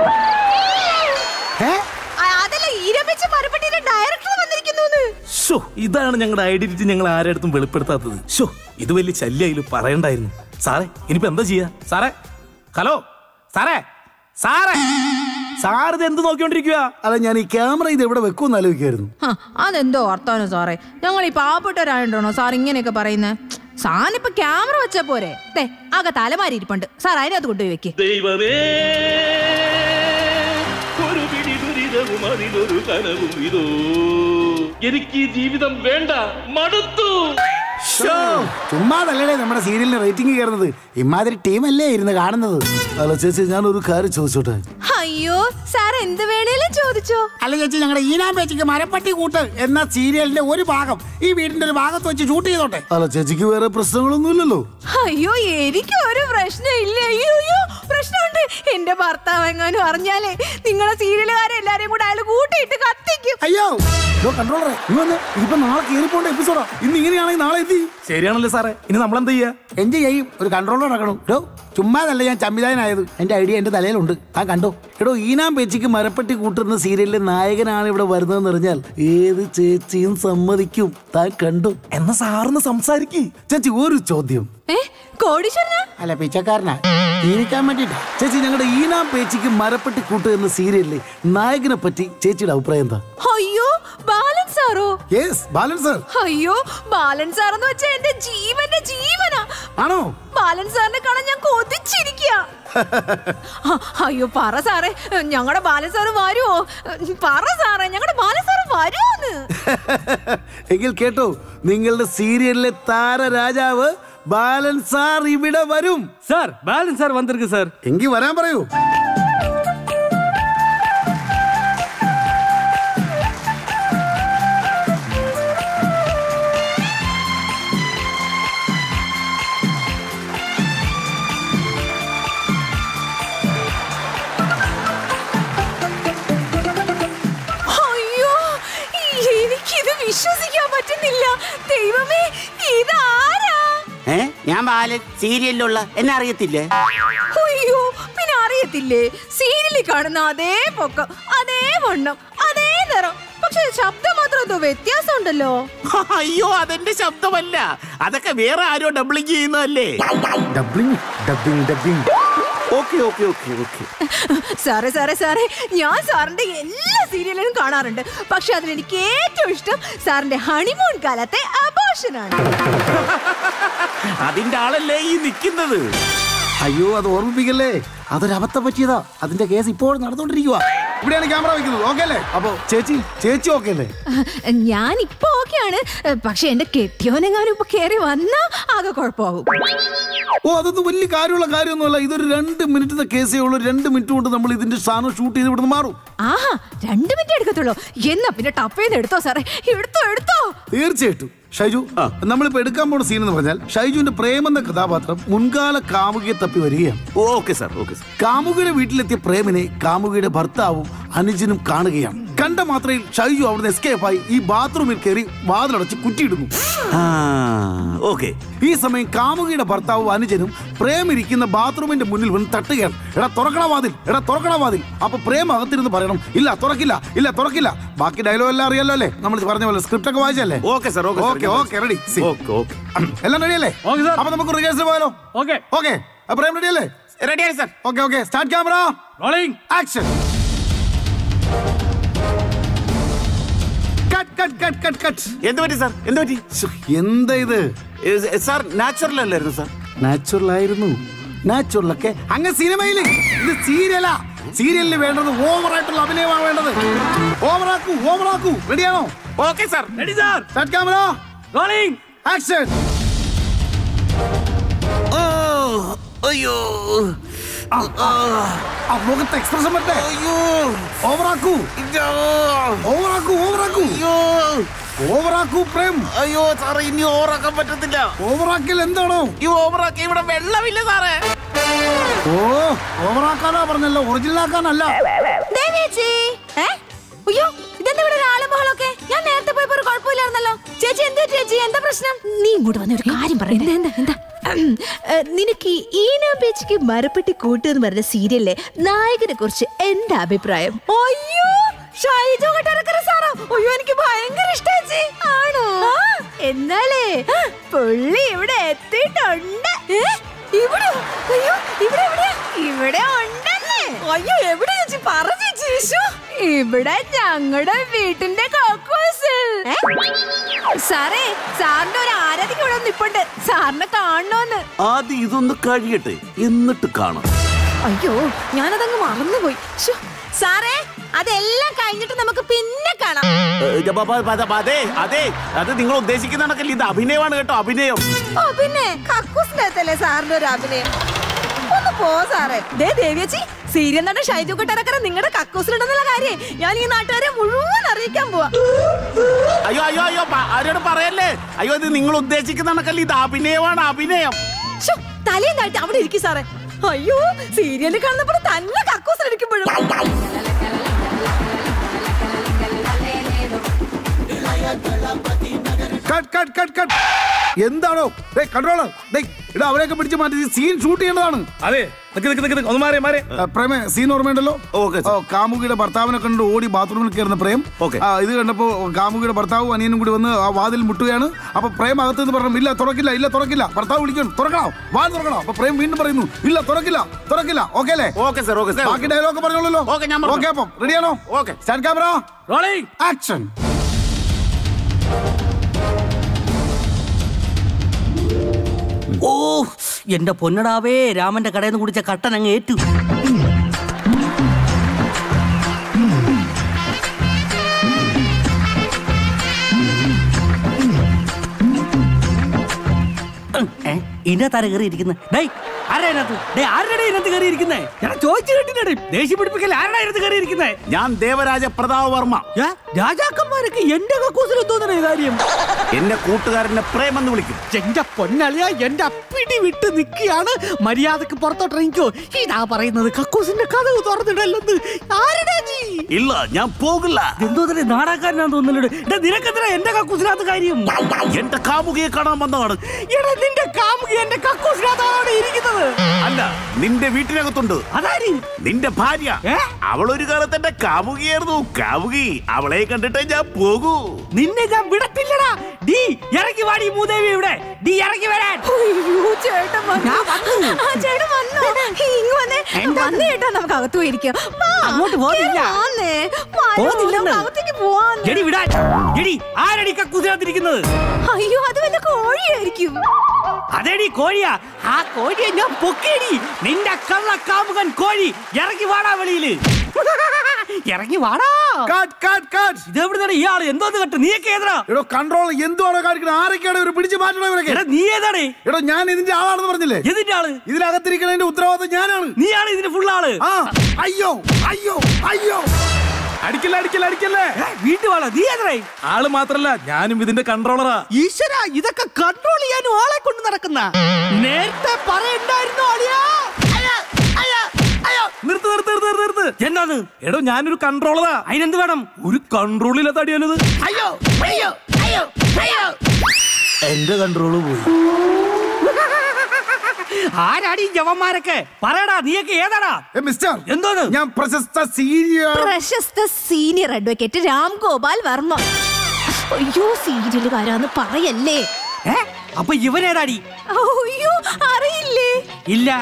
ആ, അതല്ല ഈനാമ്പച്ചി മരപ്പെട്ടിയുടെ ഡയറക്ടർ വന്നിരിക്കുന്നു ഷോ ഇതാണ് ഞങ്ങളുടെ ഐഡന്റിറ്റി ഞങ്ങൾ ആരെടുത്തും വെളിപ്പെടുത്താത്തത് ഷോ ഇത് വലിയ ശല്യായാലും പറയണ്ടായിരുന്നു സാറേ ഇനിയിപ്പോ എന്താ ചെയ്യാ സാറേ ഹലോ സാറേ സാറേ സാർ ഇത് എന്ത് നോക്കിക്കൊണ്ടിരിക്കുക അല്ല ഞാൻ ഈ ക്യാമറ ഇത് എവിടെ വെക്കുമെന്ന് ആലോചിക്കായിരുന്നു അതെന്തോ അർത്ഥാനോ സാറേ ഞങ്ങൾ ഈ പാവപ്പെട്ടവരായോണ്ടാണോ സാർ ഇങ്ങനെയൊക്കെ പറയുന്നത് സാറിനിപ്പോ ക്യാമറ വെച്ചാ പോരെ ദേ ആകെ തലമാരി ഇരിപ്പുണ്ട് സാർ അതിനകത്ത് കൊണ്ടുപോയി വെക്ക് ദൈവമേ ഒരു പിടി ദുരിതവും അതിലൊരു കനവും ഇതോ എനിക്ക് ഈ ജീവിതം വേണ്ട മടുത്തു ചുമ്മാതല്ലേ നമ്മുടെ സീരിയലിന് റേറ്റിംഗ് കയറുന്നത് ഇമാതിരി ടീമല്ലേ ഇരുന്ന് കാണുന്നത് അല്ല ചേച്ചി ഞാൻ ഒരു കാര്യം ചോദിച്ചോട്ടെ അയ്യോ സാർ എന്ത് വേണേലും ചോദിച്ചോ അല്ല ചേച്ചി ഞങ്ങളുടെ ഈനാം പേച്ചിക്ക് മരപ്പട്ടി കൂട്ട് എന്ന സീരിയലിന്റെ ഒരു ഭാഗം ഈ വീടിന്റെ ഒരു ഭാഗത്ത് വെച്ച് ഷൂട്ട് ചെയ്തോട്ടെ അല്ല ചേച്ചിക്ക് വേറെ പ്രശ്നങ്ങളൊന്നും ഇല്ലല്ലോ അയ്യോ എനിക്ക് ഒരു പ്രശ്നമില്ല അയ്യോ അയ്യോ പ്രശ്നമുണ്ട് എന്റെ ഭർത്താവ് എങ്ങാനും അറിഞ്ഞാലേ നിങ്ങളെ സീരിയലുകാരെ എല്ലാരെയും കൂടെ അയാൾ കൂട്ടിയിട്ട് കത്തിക്കും അയ്യോ കൺട്രോളറെ ഇന്ന് ഇപ്പൊ നാളെ കയറിപ്പോണ്ട എപ്പിസോഡാ ഇന്ന് ഇങ്ങനെയാണെങ്കിൽ നാളെ എത്തി ശരിയാണല്ലോ സാറേ ഇനി നമ്മൾ എന്താ ചെയ്യാ എന്ത് ചെയ്യും ഒരു കൺട്രോളർ ഇറക്കണം എടോ ചുമ്മാതല്ല ഞാൻ സംവിധായകനായത് എന്റെ ഐഡിയ എന്റെ തലയിലുണ്ട് ആ കണ്ടോ എടോ ഈനാം പേച്ചിക്ക് മരപ്പെട്ടി കൂട്ടുന്ന സീരിയലിലെ നായകനാണ് ഇവിടെ വരുന്നതെന്ന് അറിഞ്ഞാൽ ഏത് ചേച്ചിയും സമ്മതിക്കും താൻ കണ്ടു എന്നാ സാറിന് സംസാരിക്കേ ചേച്ചി ഒരു ചോദ്യം ഏ കോടീശ്വരനാ അല്ല പിച്ചക്കാരനാ ഈനിക്കാൻ വേണ്ടിട്ടാ ചേച്ചി ഞങ്ങളുടെ ഈനാം പേച്ചിക്ക് മരപ്പെട്ടി കൂട്ട് എന്ന സീരിയലിലെ നായകനെ പറ്റി ചേച്ചിയുടെ അഭിപ്രായം എന്താ അയ്യോ ബാലൻ സാറോ യെസ് ബാലൻ സർ അയ്യോ ബാലൻ സാർ എന്ന് വെച്ചാ എന്റെ ജീവന്റെ ജീവനാ ആണോ ബാലൻ സാറിനെ കാണാൻ ഞാൻ കൊതിച്ചിരിക്കുക അയ്യോ പറ സാറേ ഞങ്ങളുടെ ബാലൻ സാറ് വരുമോ പറ സാറേ ഞങ്ങളുടെ ബാലൻ സാറ് വരുമോന്ന് എങ്കിൽ കേട്ടോ നിങ്ങളുടെ സീരിയലിലെ താര രാജാവ് ബാലൻ സാർ ഇവിടെ വരും സാർ ബാലൻസ് സാർ വന്നിருக்கு സാർ എങ്കിൽ വരാൻ പറയൂ അയ്യോ എനിക്കിത് വിശ്വസിക്കാൻ പറ്റുന്നില്ല ദൈവമേ ഇതാരാ ഏ ഞാൻ ബാലൻ സീരിയലിലുള്ള എന്നെ അറിയത്തില്ലേ അയ്യോ പിന്നെ അറിയത്തില്ലേ സീരിയലിൽ കാണുന്ന അതേ പൊക്കം അതേ വണ്ണം അതേ നിറം പക്ഷെ ശബ്ദം മാത്രം എന്തോ വ്യത്യാസം ഉണ്ടല്ലോ അയ്യോ അതെന്റെ ശബ്ദമല്ല അതൊക്കെ വേറെ ആരോ ഡബിളിങ് ചെയ്യുന്നതല്ലേ dubbing dubbing dubbing okay okay okay okay സാറേ സാറേ സാറേ ഞാൻ സാറിന്റെ എല്ലാ സീരിയലിലും കാണാറുണ്ട് പക്ഷെ അതിലെനിക്ക് ഏറ്റവും ഇഷ്ടം സാറിന്റെ ഹണിമൂൺ കാലത്തെ അബോഷനാണ് അതിന്റെ ആളല്ലേ ഈ നിൽക്കുന്നത് അയ്യോ അത് ഓർമ്മിപ്പിക്കല്ലേ അതൊരു അബദ്ധം പറ്റിയതാ അതിന്റെ കേസ് ഇപ്പോൾ നടന്നുകൊണ്ടിരിക്കുക ഇവിടെയാണ് ക്യാമറ വെക്കുന്നത് ഓക്കെ അല്ലേ അപ്പൊ ചേച്ചി ചേച്ചി ഓക്കെ അല്ലേ ഞാൻ ഇപ്പൊ ഓക്കെയാണ് പക്ഷെ എന്റെ കെട്ടിയോനെങ്ങാനും ഇപ്പൊ കേറി വന്നാ ആകെ കുഴപ്പമാകും ഓ അതൊന്നും വലിയ കാര്യമുള്ള കാര്യമൊന്നുമല്ല ഇതൊരു രണ്ട് മിനിറ്റത്തെ കേസേ ഉള്ളൂ രണ്ട് മിനിറ്റ് കൊണ്ട് നമ്മൾ ഇതിന്റെ സാധനം ഷൂട്ട് ചെയ്ത് ഇവിടുന്ന് മാറും ആഹാ രണ്ട് മിനിറ്റ് എടുക്കത്തുള്ളൂ എന്നാ പിന്നെ ടപ്പേന്ന് എടുത്തോ സാറേ എടുത്തോ എടുത്തോ തീർച്ചയായിട്ടും ഷൈജു നമ്മളിപ്പോ എടുക്കാൻ പോണ സീൻ എന്ന് പറഞ്ഞാൽ ഷൈജുവിന്റെ പ്രേം എന്ന കഥാപാത്രം മുൻകാല കാമുകിയെ തപ്പി വരികയാണ് ഓക്കെ സാർ ഓക്കെ സാർ കാമുകിയുടെ വീട്ടിലെത്തിയ പ്രേമിനെ കാമുകിയുടെ ഭർത്താവും അനുജനും കാണുകയാണ് കണ്ട മാത്രയിൽ ഷൈജു അവിടുന്ന് എസ്കേപ്പ് ആയി ഈ ബാത്റൂമിൽ കയറി വാതിലടച്ച് കുറ്റിയിടുന്നു ഓക്കെ ഈ സമയം കാമുകിയുടെ ഭർത്താവും അനുജനും പ്രേം ഇരിക്കുന്ന ബാത്റൂമിന്റെ മുന്നിൽ വന്ന് തട്ടുകയാണ് എടാ തുറക്കണ വാതിൽ എടാ തുറക്കണ വാതിൽ അപ്പൊ പ്രേം അകത്തിരുന്ന് പറയണം ഇല്ല തുറക്കില്ല ഇല്ല തുറക്കില്ല ബാക്കി ഡയലോഗ് എല്ലാം അറിയാലോ അല്ലേ നമ്മൾ പറഞ്ഞ പോലെ സ്ക്രിപ്റ്റ് ഒക്കെ വായിച്ചല്ലേ okay sir okay okay okay ready okay okay എല്ലാം റെഡി അല്ലേ Okay, sir. അപ്പൊ നമുക്ക് റിഹേഴ്സൽ പോയാലോ ഓക്കെ ഓക്കെ പ്രേം റെഡി അല്ലേ റെഡിയാണ് sir okay okay start camera rolling action cut cut cut cut cut എന്ത് പറ്റി സാർ എന്ത് പറ്റി എന്താ ഇത് സാർ നാച്ചുറൽ അല്ലായിരുന്നു സാർ നാച്ചുറൽ ആയിരുന്നു നാച്ചുറൽ ഒക്കെ അങ്ങ് സിനിമയിൽ ഇത് സീരിയലാ സീരിയലിന് വേണ്ടത് ഓവർ ആയിട്ടുള്ള അഭിനയമാണ് വേണ്ടത് ഓവറാക്കൂ ഓവറാക്കൂ റെഡിയാണോ okay sir ready sir start camera rolling action അയ്യോ ആ മുഖത്ത് എക്സ്പ്രഷൻ പറ്റേ ഓവറാക്കൂ ഓവറാക്കൂ ഓവറാക്കൂ ഓവറാക്കൂ പ്രേം അയ്യോ സാറേ ഇനി ഓവറാക്കാൻ പറ്റത്തില്ല ഓവറാക്കൽ എന്താണോ ഈ ഓവറാക്കി ഇവിടെ വെള്ളമില്ല സാറേ ഓ ഓവറാക്കാനാ പറഞ്ഞല്ലോ ഒറിജിനൽ ആക്കാനല്ല ദേവേച്ചി ഏ അയ്യോ ഇതെന്താ ഇവിടെ ഒരു ആളും ബഹളമൊക്കെ ഞാൻ നേരത്തെ പോയപ്പോ ഒരു കുഴപ്പമില്ലായിരുന്നല്ലോ ചേച്ചി എന്താ ചേച്ചി എന്താ പ്രശ്നം നീ ഇങ്ങോട്ട് വന്ന ഒരു കാര്യം പറയണ്ട എന്താ എന്താ നിനക്ക് ഈ ഈനാം പേച്ചിക്ക് മരപ്പെട്ടി കൂട്ട് എന്ന് പറഞ്ഞ സീരിയലിലെ നായകനെ കുറിച്ച് എന്താ അഭിപ്രായം അയ്യോ ഷൈജോ കൊട്ടാരക്കര സാറോ അയ്യോ എനിക്ക് ഭയങ്കര ഇഷ്ടാച്ചി ആണോ എന്നാലേ പുള്ളി ഇവിടെ എത്തിയിട്ടുണ്ട് ഏ? ഇവിടെയോ അയ്യോ ഇവിടെ എവിടെ ഇവിടെ ഉണ്ടെന്ന് അയ്യോ എവിടെ ചേച്ചി പറ ചേച്ചി ശ്ശോ. ഇവിടെ ഞങ്ങളുടെ വീട്ടിന്റെ കക്കൂസിൽ ഏ? സാറേ സാറിന്റെ ഒരു ആരാധിക ഇവിടെ നിപ്പുണ്ട് സാറിനെ കാണണോന്ന് ആദ്യം ഇതൊന്ന് കഴിയട്ടെ എന്നിട്ട് കാണാം അയ്യോ ഞാനതങ്ങ് മറന്നുപോയി ശ്ശോ. സാറേ അതെല്ലാം കഴിഞ്ഞിട്ട് നമുക്ക് പിന്നെ കാണാം ഏ, ഇത് ബ- ബ- ബ- അതെ അതെ അത് നിങ്ങൾ ഉദ്ദേശിക്കുന്ന കണക്കല്ല ഇത് അഭിനയമാണ് കേട്ടോ അഭിനയം ഓ പിന്നെ കക്കൂസിന്റെ അകത്തല്ലേ സാറിന്റെ ഒരു അഭിനയം ഒന്ന് പോ സാറേ ദേ ദേവിയച്ചി സീരിയൽ നടൻ ഷൈജു കൊട്ടാരക്കര നിങ്ങളുടെ കക്കൂസിലുണ്ടെന്നുള്ള കാര്യം ഞാൻ ഈ നാട്ടുകാരെ മുഴുവൻ അറിയിക്കാൻ പോവാ അയ്യോ അയ്യോ അയ്യോ പ- ആരോട് പറയല്ലേ അയ്യോ ഇത് നിങ്ങൾ ഉദ്ദേശിക്കുന്ന കണക്കല്ല ഇത് അഭിനയമാണ് അഭിനയം ശ്ശോ, തലയും താഴ്ത്തി അവിടെ ഇരിക്കും സാറേ അയ്യോ സീരിയലിൽ കാണുന്നപ്പോൾ തന്നെ കക്കൂസിലിരിക്കുമ്പോഴും കട്ട് കട്ട് കട്ട് കട്ട് എന്താണോ കൺട്രോളർ ഇടാ അവരെയൊക്കെ പിടിച്ച് മാറ്റി സീൻ ഷൂട്ട് ചെയ്യേണ്ടതാണ് അതെ നിക്ക് നിക്ക് നിക്ക് നിക്ക്. ഒന്ന് മാറി മാറി ആ, പ്രേമേ സീൻ ഓർമ്മയുണ്ടല്ലോ ഓക്കെ ഓ, കാമുകിയുടെ ഭർത്താവിനെ കണ്ട് ഓടി ബാത്റൂമിൽ കയറുന്ന പ്രേം ഓക്കെ. ആ, ഇത് കണ്ടപ്പോ കാമുകിയുടെ ഭർത്താവും അനിയനും കൂടി വന്ന് ആ വാതിൽ മുട്ടുകയാണ് അപ്പൊ പ്രേം അകത്ത് നിന്ന് പറഞ്ഞു ഇല്ല തുറക്കില്ല ഇല്ല തുറക്കില്ല ഭർത്താവ് വിളിക്കണം തുറക്കണം വാതിൽ തുറക്കണം അപ്പൊ പ്രേം വീണ്ടും പറയുന്നു ഇല്ല തുറക്കില്ല തുറക്കില്ല ഓക്കെ അല്ലേ ഓക്കെ സാർ ഓക്കെ സാർ ബാക്കി ഡയലോഗ് പറഞ്ഞോളൂ ഓക്കെ, ഞാൻ പറഞ്ഞു. ഓക്കെ അപ്പം റെഡിയാണോ okay. Stand camera rolling action ഓ എന്റെ പൊന്നടാവേ രാമന്റെ കടയിൽ നിന്ന് കുടിച്ച കട്ടൻ അങ്ങ് ഏറ്റു ഏ, ഇതിനകത്ത് ആരാ കയറി ഇരിക്കുന്നത് ഡേയ് ആരാ ഇതിനകത്ത് ഡേ ആരുടെ ഇതിനകത്ത് കയറി ഇരിക്കുന്നേ ഞാൻ ചോദിച്ചു കേട്ടില്ലേ ദേഷ്യം പിടിപ്പിക്കൽ ആരുടെ ഇതിനകത്ത് കയറി ഇരിക്കുന്നേ ഞാൻ ദേവരാജ പ്രതാപ വർമ്മ ഏ, രാജാക്കന്മാരൊക്കെ എന്റെ കക്കൂസിൽ എന്തോന്നേ കാര്യം എന്നെ കൂട്ടുകാരനെ പ്രേമെന്ന് വിളിക്കും എന്റെ പൊന്നളിയ എന്റെ അപ്പിടി വിട്ട് നിൽക്കുകയാണ് മര്യാദക്ക് പുറത്തോട്ട് ഇറങ്ങിക്കോ ഇതാ പറയുന്നത് കക്കൂസിന്റെ കഥവ് തുറന്നിടല്ലെന്ന് ആരുടെ നീ ഇല്ല ഞാൻ പോകില്ല എന്തോ തന്നെ നാടാക്കാരനാന്ന് തോന്നുന്നുണ്ട് എടാ നിനക്കെന്തിനാ എന്റെ കക്കൂസിനകത്ത് കാര്യം എന്റെ കാമുകിയെ കാണാൻ വന്നതാണ് എടാ നിന്റെ കാമുകി എന്റെ കക്കൂസിനകത്താണ് ഇരിക്കുന്നത് അല്ല നിന്റെ വീട്ടിനകത്തുണ്ട് അതാരി നിന്റെ ഭാര്യ ഏ? അവൾ ഒരു കാലത്ത് എന്റെ കാമുകിയായിരുന്നു കാമുകി അവളെ കണ്ടിട്ടേ ഞാൻ പോകൂ നിന്നെ ഞാൻ വിടത്തില്ലടാ ഡീ ഇറങ്ങി വാടി മൂദേവി ഇവിടെ ഡീ ഇറങ്ങി വരാൻ അയ്യോ, ചേട്ടൻ വന്നു. ഞാൻ വന്നു. ആ, ചേട്ടൻ വന്നു. ഇങ്ങ് വന്നേ. വന്ന് ചേട്ടാ നമുക്ക് അകത്ത് പോയിരിക്കാം വാ. അങ്ങോട്ട് പോകുന്നില്ല. കേറി വാന്നേ. വരൂ, പോകുന്നില്ലെന്ന്. നമുക്ക് അകത്തേക്ക് പോവാന്ന്. എടി വിടാൻ എടി ആരടി കക്കൂസിനകത്തിരിക്കുന്നത് അയ്യോ അത് വല്ല കോഴിയായിരിക്കും അതേടി കോഴിയാ ആ കോഴിയെ ഞാൻ പൊക്കേടി നിന്റെ കള്ള കാമുകൻ കോഴി ഇറങ്ങി വാടാ വെളിയില് ഇറങ്ങി വാടാ കട്ട് കട്ട് കട്ട് ഇതെവിടുന്നാണ് ഇയാള് എന്തോന്ന് കട്ട് നീയൊക്കെ ഏതാ എടോ കൺട്രോൾ എന്തുവാണോ കാണിക്കുന്നത് ആരൊക്കെയാണ് ഇവർ പിടിച്ച് മാറ്റണം ഇവരൊക്കെ എടാ നീ ഏതാടേ എടോ ഞാൻ ഇതിന്റെ ആളാണെന്ന് പറഞ്ഞില്ലേ എതിന്റെ ആള് ഇതിനകത്തിരിക്കുന്നതിന്റെ ഉത്തരവാദിത്വം ഞാനാണ് നീയാണ് ഇതിന്റെ ഫുൾ ആള് ആ അയ്യോ അയ്യോ അയ്യോ അടിക്കല്ലേ അടിക്കല്ലേ അടിക്കല്ലേ ഏ, വീട്ടു വാള നീ ഏതാ ആള് മാത്രല്ല ഞാനും ഇതിന്റെ കൺട്രോളറാ ഈശ്വര ഇതൊക്കെ കൺട്രോൾ ചെയ്യാനും ആളെ കൊണ്ട് നടക്കുന്ന നേരത്തെ പറയണ്ടായിരുന്നു അളിയാ നിർത്ത് നിർത്ത് നിർത്ത് നിർത്ത് നിർത്ത് എന്താന്ന് എടോ ഞാനൊരു കൺട്രോളറാ അതിനെന്ത് വേണം ഒരു കൺട്രോളില്ലാത്ത അടിയാണിത് അയ്യോ അയ്യോ അയ്യോ അയ്യോ എന്റെ കൺട്രോള് പോയി ആരാടി ഈ ജവന്മാരൊക്കെ പറയടാ നീയൊക്കെ ഏതാടാ ഏ, മിസ്റ്റർ എന്തോന്ന് ഞാൻ പ്രശസ്ത സീരിയൽ പ്രശസ്ത സീനിയർ അഡ്വക്കേറ്റ് രാം ഗോപാൽ വർമ്മ അയ്യോ സീരിയലുകാരാന്ന് പറയല്ലേ ഏ അപ്പൊ ഇവനേതാടി അയ്യോ അറിയില്ലേ ഇല്ല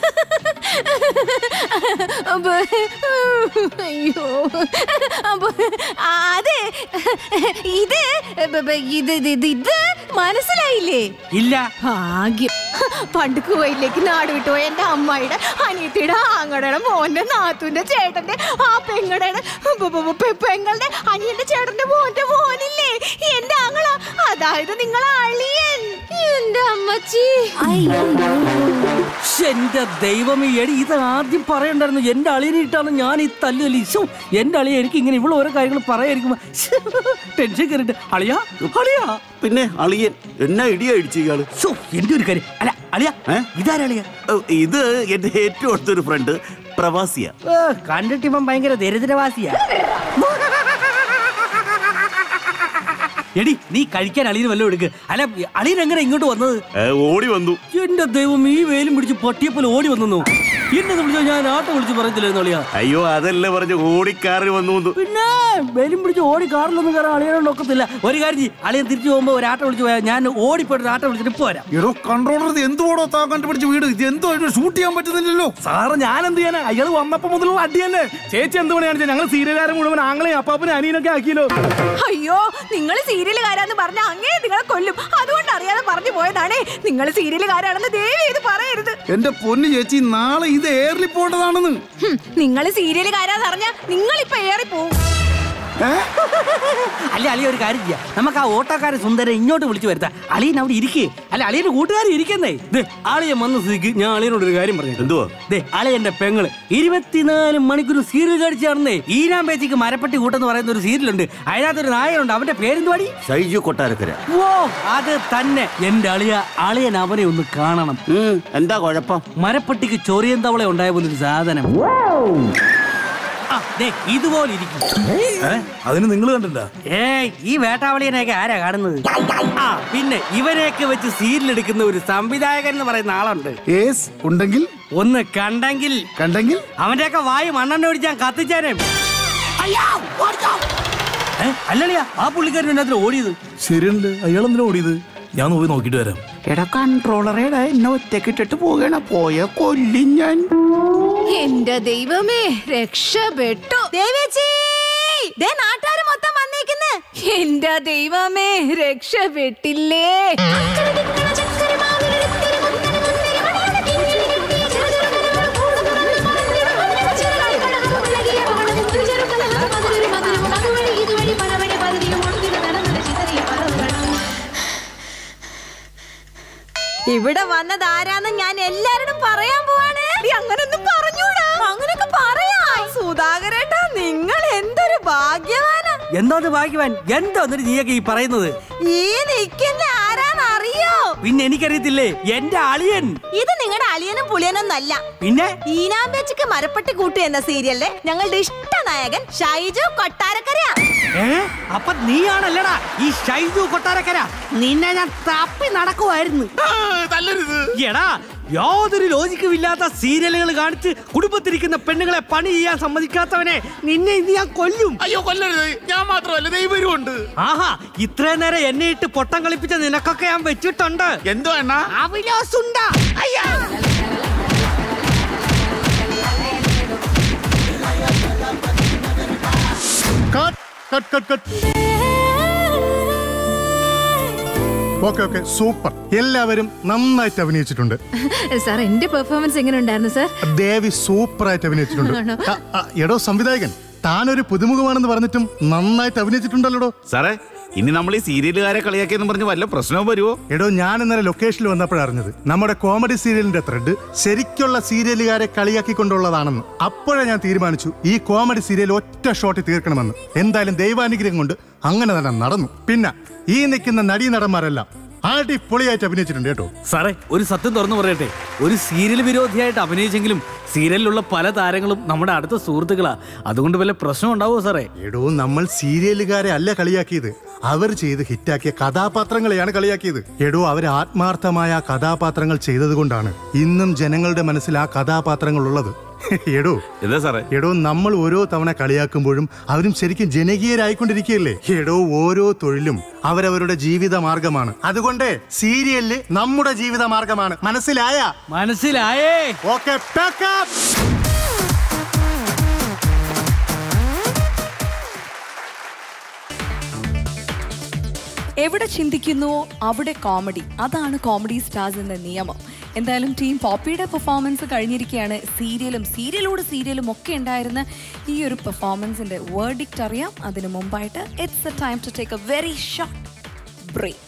അപ്പൊ, അയ്യോ അപ്പൊ, അതെ ഇത് ബ- ബ- ഇത് ഇത് ഇത് ഇത് മനസ്സിലായില്ലേ ഇല്ല ഭാഗ്യം പണ്ട് കുവൈറ്റിലേക്ക് നാട് വിട്ടുപോയ എന്റെ അമ്മായിയുടെ അനിയത്തിയുടെ ആങ്ങടെ മോന്റെ നാത്തുന്റെ ചേട്ടന്റെ ആ പെങ്ങടെ ബ- ബ- ബ- പെ- പെങ്ങളുടെ അനിയന്റെ ചേട്ടന്റെ മോന്റെ മോനില്ലേ എന്റെ ആങ്ങള അതായത് നിങ്ങളെ അളിയൻ എന്റെ അമ്മച്ചി ശ്ശെ, എന്റെ ദൈവമേ എടി ഇത് ആദ്യം പറയണ്ടായിരുന്നു എന്റെ അളിയനിട്ടാണ് ഞാൻ ഈ തല്ലുതല്ലി ശോ എന്റെ അളിയ എനിക്ക് ഇങ്ങനെ ഇവിടെ ഓരോ കാര്യങ്ങൾ പറയായിരിക്കുമ്പോ ശ്ശെ, ടെൻഷൻ കയറിട്ട് അളിയാ അളിയാ പിന്നെ അളിയൻ എന്നാ ഇടിയാ ഇടിച്ചു ഇയാള് ശോ എന്റെ ഒരു കാര്യം അല്ല അളിയ ഏ? ഇതാരളിയ ഓ, ഇത് എന്റെ ഏറ്റവും അടുത്തൊരു ഫ്രണ്ട് പ്രവാസിയ കണ്ടിട്ട് ഇവൻ ഭയങ്കര ദരിദ്രവാസിയാ എടി നീ കഴിക്കാൻ അളിയന് വല്ലതും എടുക്ക് അല്ല അളിയൻ എങ്ങനെ ഇങ്ങോട്ട് വന്നത് ഓടി വന്നു എന്റെ ദൈവം ഈ വേലും പിടിച്ച് പട്ടിയെപ്പോലെ ഓടി വന്നു എന്നെ വിളിച്ചാൽ ഞാൻ ആട്ടോ വിളിച്ച് പറയത്തില്ലായിരുന്നു അളിയാ അയ്യോ അതല്ല പറഞ്ഞു ഓടിക്കാറിൽ വന്നു എന്ന്. പിന്നെ വേലും പിടിച്ച് ഓടി കാറിലൊന്നും കയറാൻ അളിയനോട് ഒക്കത്തില്ല ഒരു കാര്യം ചെയ്യ് അളിയൻ തിരിച്ചു പോകുമ്പോ ഒരു ആട്ടോ വിളിച്ച് പോയാൽ ഞാൻ ഓടിപ്പോയിട്ട് ആട്ടോ വിളിച്ചിട്ട് ഇപ്പൊ വരാം എടോ കൺട്രോളർ ഇത് എന്തുവാടോ താ കണ്ടുപിടിച്ച് വീട് ഇത് എന്തോ ഷൂട്ട് ചെയ്യാൻ പറ്റുന്നില്ലല്ലോ സാറ് ഞാൻ എന്ത് ചെയ്യാനാ അയാൾ വന്നപ്പോ മുതലുള്ള അടിയല്ലേ ചേച്ചി എന്ത് പണിയാണ് ഞങ്ങൾ സീരിയലുകാരൻ മുഴുവൻ ആങ്ങളെയും അപ്പാപ്പനും അനിയനൊക്കെ ആക്കിയല്ലോ അയ്യോ നിങ്ങൾ സീരിയലുകാരാന്ന് പറഞ്ഞ അങ്ങനെ നിങ്ങളെ കൊല്ലും അതുകൊണ്ട് അറിയാതെ പറഞ്ഞു പോയതാണേ നിങ്ങൾ സീരിയലുകാരാണെന്ന് ദേവി ഇത് പറയരുത് എന്റെ പൊന്നു ചേച്ചി നാളെ ഇത് ഇത് ഏറിൽ പോണ്ടതാണെന്ന് നിങ്ങൾ സീരിയലുകാരാന്ന് അറിഞ്ഞ നിങ്ങൾ ഇപ്പൊ ഏറി പോവും അല്ല അളിയ ഒരു കാര്യം ചെയ്യാം നമുക്ക് ആ ഓട്ടോക്കാരൻ സുന്ദരൻ ഇങ്ങോട്ട് വിളിച്ചു വരുത്താം അളിയൻ അവിടെ ഇരിക്കേ അല്ല അളിയന്റെ കൂട്ടുകാരൻ ഇരിക്കുന്നേ ദേ ആളിയൻ വന്ന സ്ഥിതിക്ക് ഞാൻ അളിയനോട് ഒരു കാര്യം പറഞ്ഞു എന്തുവാ ദേ അളിയന്റെ പെങ്ങള് ഇരുപത്തിനാല് മണിക്കൂർ സീരിയൽ കാണിച്ചാർന്നേ ഈനാം പേച്ചിക്ക് മരപ്പെട്ടി കൂട്ടെന്ന് പറയുന്ന ഒരു സീരിയലുണ്ട് അതിനകത്തൊരു നായകനുണ്ട് അവന്റെ പേരെന്തുവാടി ഷൈജു കൊട്ടാരക്കര ഓ അത് തന്നെ എന്റെ അളിയ അളിയൻ അവനെ ഒന്ന് കാണണം എന്താ കുഴപ്പം മരപ്പട്ടിക്ക് ചൊറിയൻ തവള ഉണ്ടായ പോലൊരു സാധനം ആ, ദേ, ഇതുപോലെ ഇരിക്കും അതിന് നിങ്ങൾ കണ്ടില്ല ഏയ് ഈ വേട്ടാവളിയനെയൊക്കെ ആരാ കാണുന്നത് ആ പിന്നെ ഇവരെയൊക്കെ വെച്ച് സീരിയൽ എടുക്കുന്ന ഒരു സംവിധായകൻ എന്ന് പറയുന്ന ആളുണ്ട് ഏസ് ഉണ്ടെങ്കിൽ ഒന്ന് കണ്ടെങ്കിൽ കണ്ടെങ്കിൽ അവന്റെയൊക്കെ വായു മണ്ണെണ്ണ ഒഴിച്ച് ഞാൻ കത്തിച്ചേനെ ഏ, അല്ലളിയാ ആ പുള്ളിക്കാരൻ എന്നതിൽ ഓടിയത് ശരിയുണ്ട് അയാളെന്തിനാ ഓടിയത് ഞാൻ പോയി നോക്കിയിട്ട് വരാം എടാ കൺട്രോളറേടാ എന്നെ ഒറ്റക്കിട്ടിട്ട് പോകണ പോയ കൊല്ലും ഞാൻ എന്റെ ദൈവമേ രക്ഷപ്പെട്ടു ദേവേച്ചി ദേ നാട്ടുകാര് മൊത്തം വന്നേക്കുന്ന് എന്റെ ദൈവമേ രക്ഷപ്പെട്ടില്ലേ ഇവിടെ വന്നത് ആരാന്ന് ഞാൻ എല്ലാരോടും പറയാൻ പോവാണ് എടി, അങ്ങനൊന്നും പറഞ്ഞൂടാ അങ്ങനൊക്കെ പറയാ സുധാകരേട്ടാ നിങ്ങൾ എന്തൊരു ഭാഗ്യവാനാ എന്തോന്ന് ഭാഗ്യവാൻ എന്തോ എന്നിട്ട് നീയൊക്കെ ഈ പറയുന്നത് ഈ നിക്കുന്ന ആരാന്നറിയോ പിന്നെ എനിക്കറിയത്തില്ലേ എന്റെ അളിയൻ ഇത് നിങ്ങളുടെ അളിയനും പുളിയനൊന്നല്ല പിന്നെ ഈനാമ്പേച്ചക്ക് മരപ്പെട്ടി കൂട്ടു എന്ന സീരിയലിലെ ഞങ്ങളുടെ ഇഷ്ട നായകൻ ഷൈജു കൊട്ടാരക്കരയാ ഏ അപ്പൊ നീയാണല്ലടാ ഈ ഷൈജു കൊട്ടാരക്കര നിന്നെ ഞാൻ തപ്പി നടക്കുമായിരുന്നു എടാ യാതൊരു ലോജിക്കും ഇല്ലാത്ത സീരിയലുകൾ കാണിച്ച് കുടുംബത്തിരിക്കുന്ന പെണ്ണുങ്ങളെ പണി ചെയ്യാൻ സമ്മതിക്കാത്തവനെ നിന്നെ ഇന്ന് ഞാൻ കൊല്ലും അയ്യോ കൊല്ലരുത് ഞാൻ മാത്രമല്ല ദൈവരും ഉണ്ട് ആഹാ ഇത്രയും നേരം എന്നെ ഇട്ട് പൊട്ടം കളിപ്പിച്ച നിനക്കൊക്കെ ഞാൻ വെച്ചിട്ടുണ്ട് എന്തോ എണ്ണ അവിലാസുണ്ട cut cut cut okay okay super എല്ലാവരും നന്നായിട്ട് അഭിനയിച്ചിട്ടുണ്ട് സാർ എന്റെ പെർഫോമൻസ് എങ്ങനെ ഉണ്ടായിരുന്നു സാർ ദേവി സൂപ്പറായിട്ട് അഭിനയിച്ചിട്ടുണ്ട് ആണോ? ആ, ആ, എടോ സംവിധായകൻ താനൊരു പുതുമുഖമാണെന്ന് പറഞ്ഞിട്ടും നന്നായിട്ട് അഭിനയിച്ചിട്ടുണ്ടല്ലോ സാറേ ഇനി നമ്മൾ ഈ സീരിയലുകാരെ കളിയാക്കിയെന്ന് പറഞ്ഞ് വല്ല പ്രശ്നവും വരുമോ എടോ ഞാൻ ഇന്നലെ ലൊക്കേഷനിൽ വന്നപ്പോഴാണ് അറിഞ്ഞത് നമ്മുടെ കോമഡി സീരിയലിന്റെ ത്രെഡ് ശരിക്കുള്ള സീരിയലുകാരെ കളിയാക്കിക്കൊണ്ടുള്ളതാണെന്ന് അപ്പോഴേ ഞാൻ തീരുമാനിച്ചു ഈ കോമഡി സീരിയൽ ഒറ്റ ഷോട്ടിൽ തീർക്കണമെന്ന് എന്തായാലും ദൈവാനുഗ്രഹം കൊണ്ട് അങ്ങനെ തന്നെ നടന്നു പിന്നെ ഈ നിൽക്കുന്ന നടീനടന്മാരെല്ലാം അടിപൊളിയായിട്ട് അഭിനയിച്ചിട്ടുണ്ട് കേട്ടോ സാറേ ഒരു സത്യം തുറന്നു പറയട്ടെ ഒരു സീരിയൽ വിരോധിയായിട്ട് അഭിനയിച്ചെങ്കിലും സീരിയലിലുള്ള പല താരങ്ങളും നമ്മുടെ അടുത്ത സുഹൃത്തുക്കളാ അതുകൊണ്ട് വല്ല പ്രശ്നം ഉണ്ടാവോ സാറേ എടോ നമ്മൾ സീരിയലുകാരെ അല്ല കളിയാക്കിയത് അവർ ചെയ്ത് ഹിറ്റാക്കിയ കഥാപാത്രങ്ങളെയാണ് കളിയാക്കിയത് എടോ അവർ ആത്മാർത്ഥമായ ആ കഥാപാത്രങ്ങൾ ചെയ്തതുകൊണ്ടാണ് ഇന്നും ജനങ്ങളുടെ മനസ്സിൽ ആ കഥാപാത്രങ്ങൾ ഉള്ളത് എടോ എന്താ സാറേ എടോ നമ്മൾ ഓരോ തവണ കളിയാക്കുമ്പോഴും അവരും ശരിക്കും ജനകീയരായിക്കൊണ്ടിരിക്കുകയല്ലേ എടോ ഓരോ തൊഴിലും അവരവരുടെ ജീവിത മാർഗമാണ് അതുകൊണ്ട് സീരിയലില് നമ്മുടെ ജീവിത മാർഗമാണ് മനസ്സിലായ മനസ്സിലായേ ഓക്കെ എവിടെ ചിന്തിക്കുന്നുവോ അവിടെ കോമഡി അതാണ് കോമഡി സ്റ്റാർസ് എന്ന നിയമം എന്തായാലും ടീം പോപ്പിയുടെ പെർഫോമൻസ് കഴിഞ്ഞിരിക്കുകയാണ് സീരിയലും സീരിയലോട് സീരിയലും ഒക്കെ ഉണ്ടായിരുന്ന ഈ ഒരു പെർഫോമൻസിന്റെ വേർഡിക്റ്റ് അറിയാം അതിനു മുമ്പായിട്ട് it's a time to take a very short break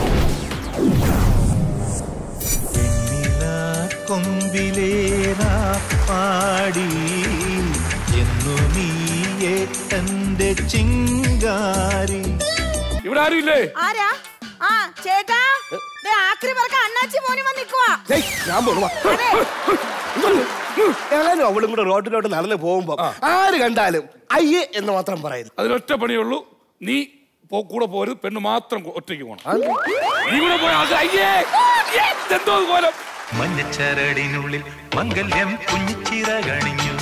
കൊമ്പിലേറാ പാടി എന്നു നീയേ തന്റെ ചിങ്കാരി ഇവിടെ ആരും ഇല്ലേ ആരാ ആ ചേട്ടാ ദേ ആക്രി പറക്ക അണ്ണാച്ചി മോന് വന്നിക്കുവാ ഞാൻ പോണു ഞാനും അവളും കൂടെ റോഡിലോട്ട് നടന്നു പോകുമ്പോ ആര് കണ്ടാലും അയ്യേ എന്ന് മാത്രം പറയുന്നു അതിലൊറ്റ പണിയുള്ളൂ നീ പോ- കൂടെ പോരുത് പെണ്ണ് മാത്രം ഒറ്റയ്ക്ക് പോണം നീ കൂടെ പോയ അത് അയ്യേ അയ്യേ, ഇതെന്തോ കോലം മഞ്ഞച്ചരടിനുള്ളിൽ മംഗല്യം കുഞ്ഞിച്ചിറകണിഞ്ഞു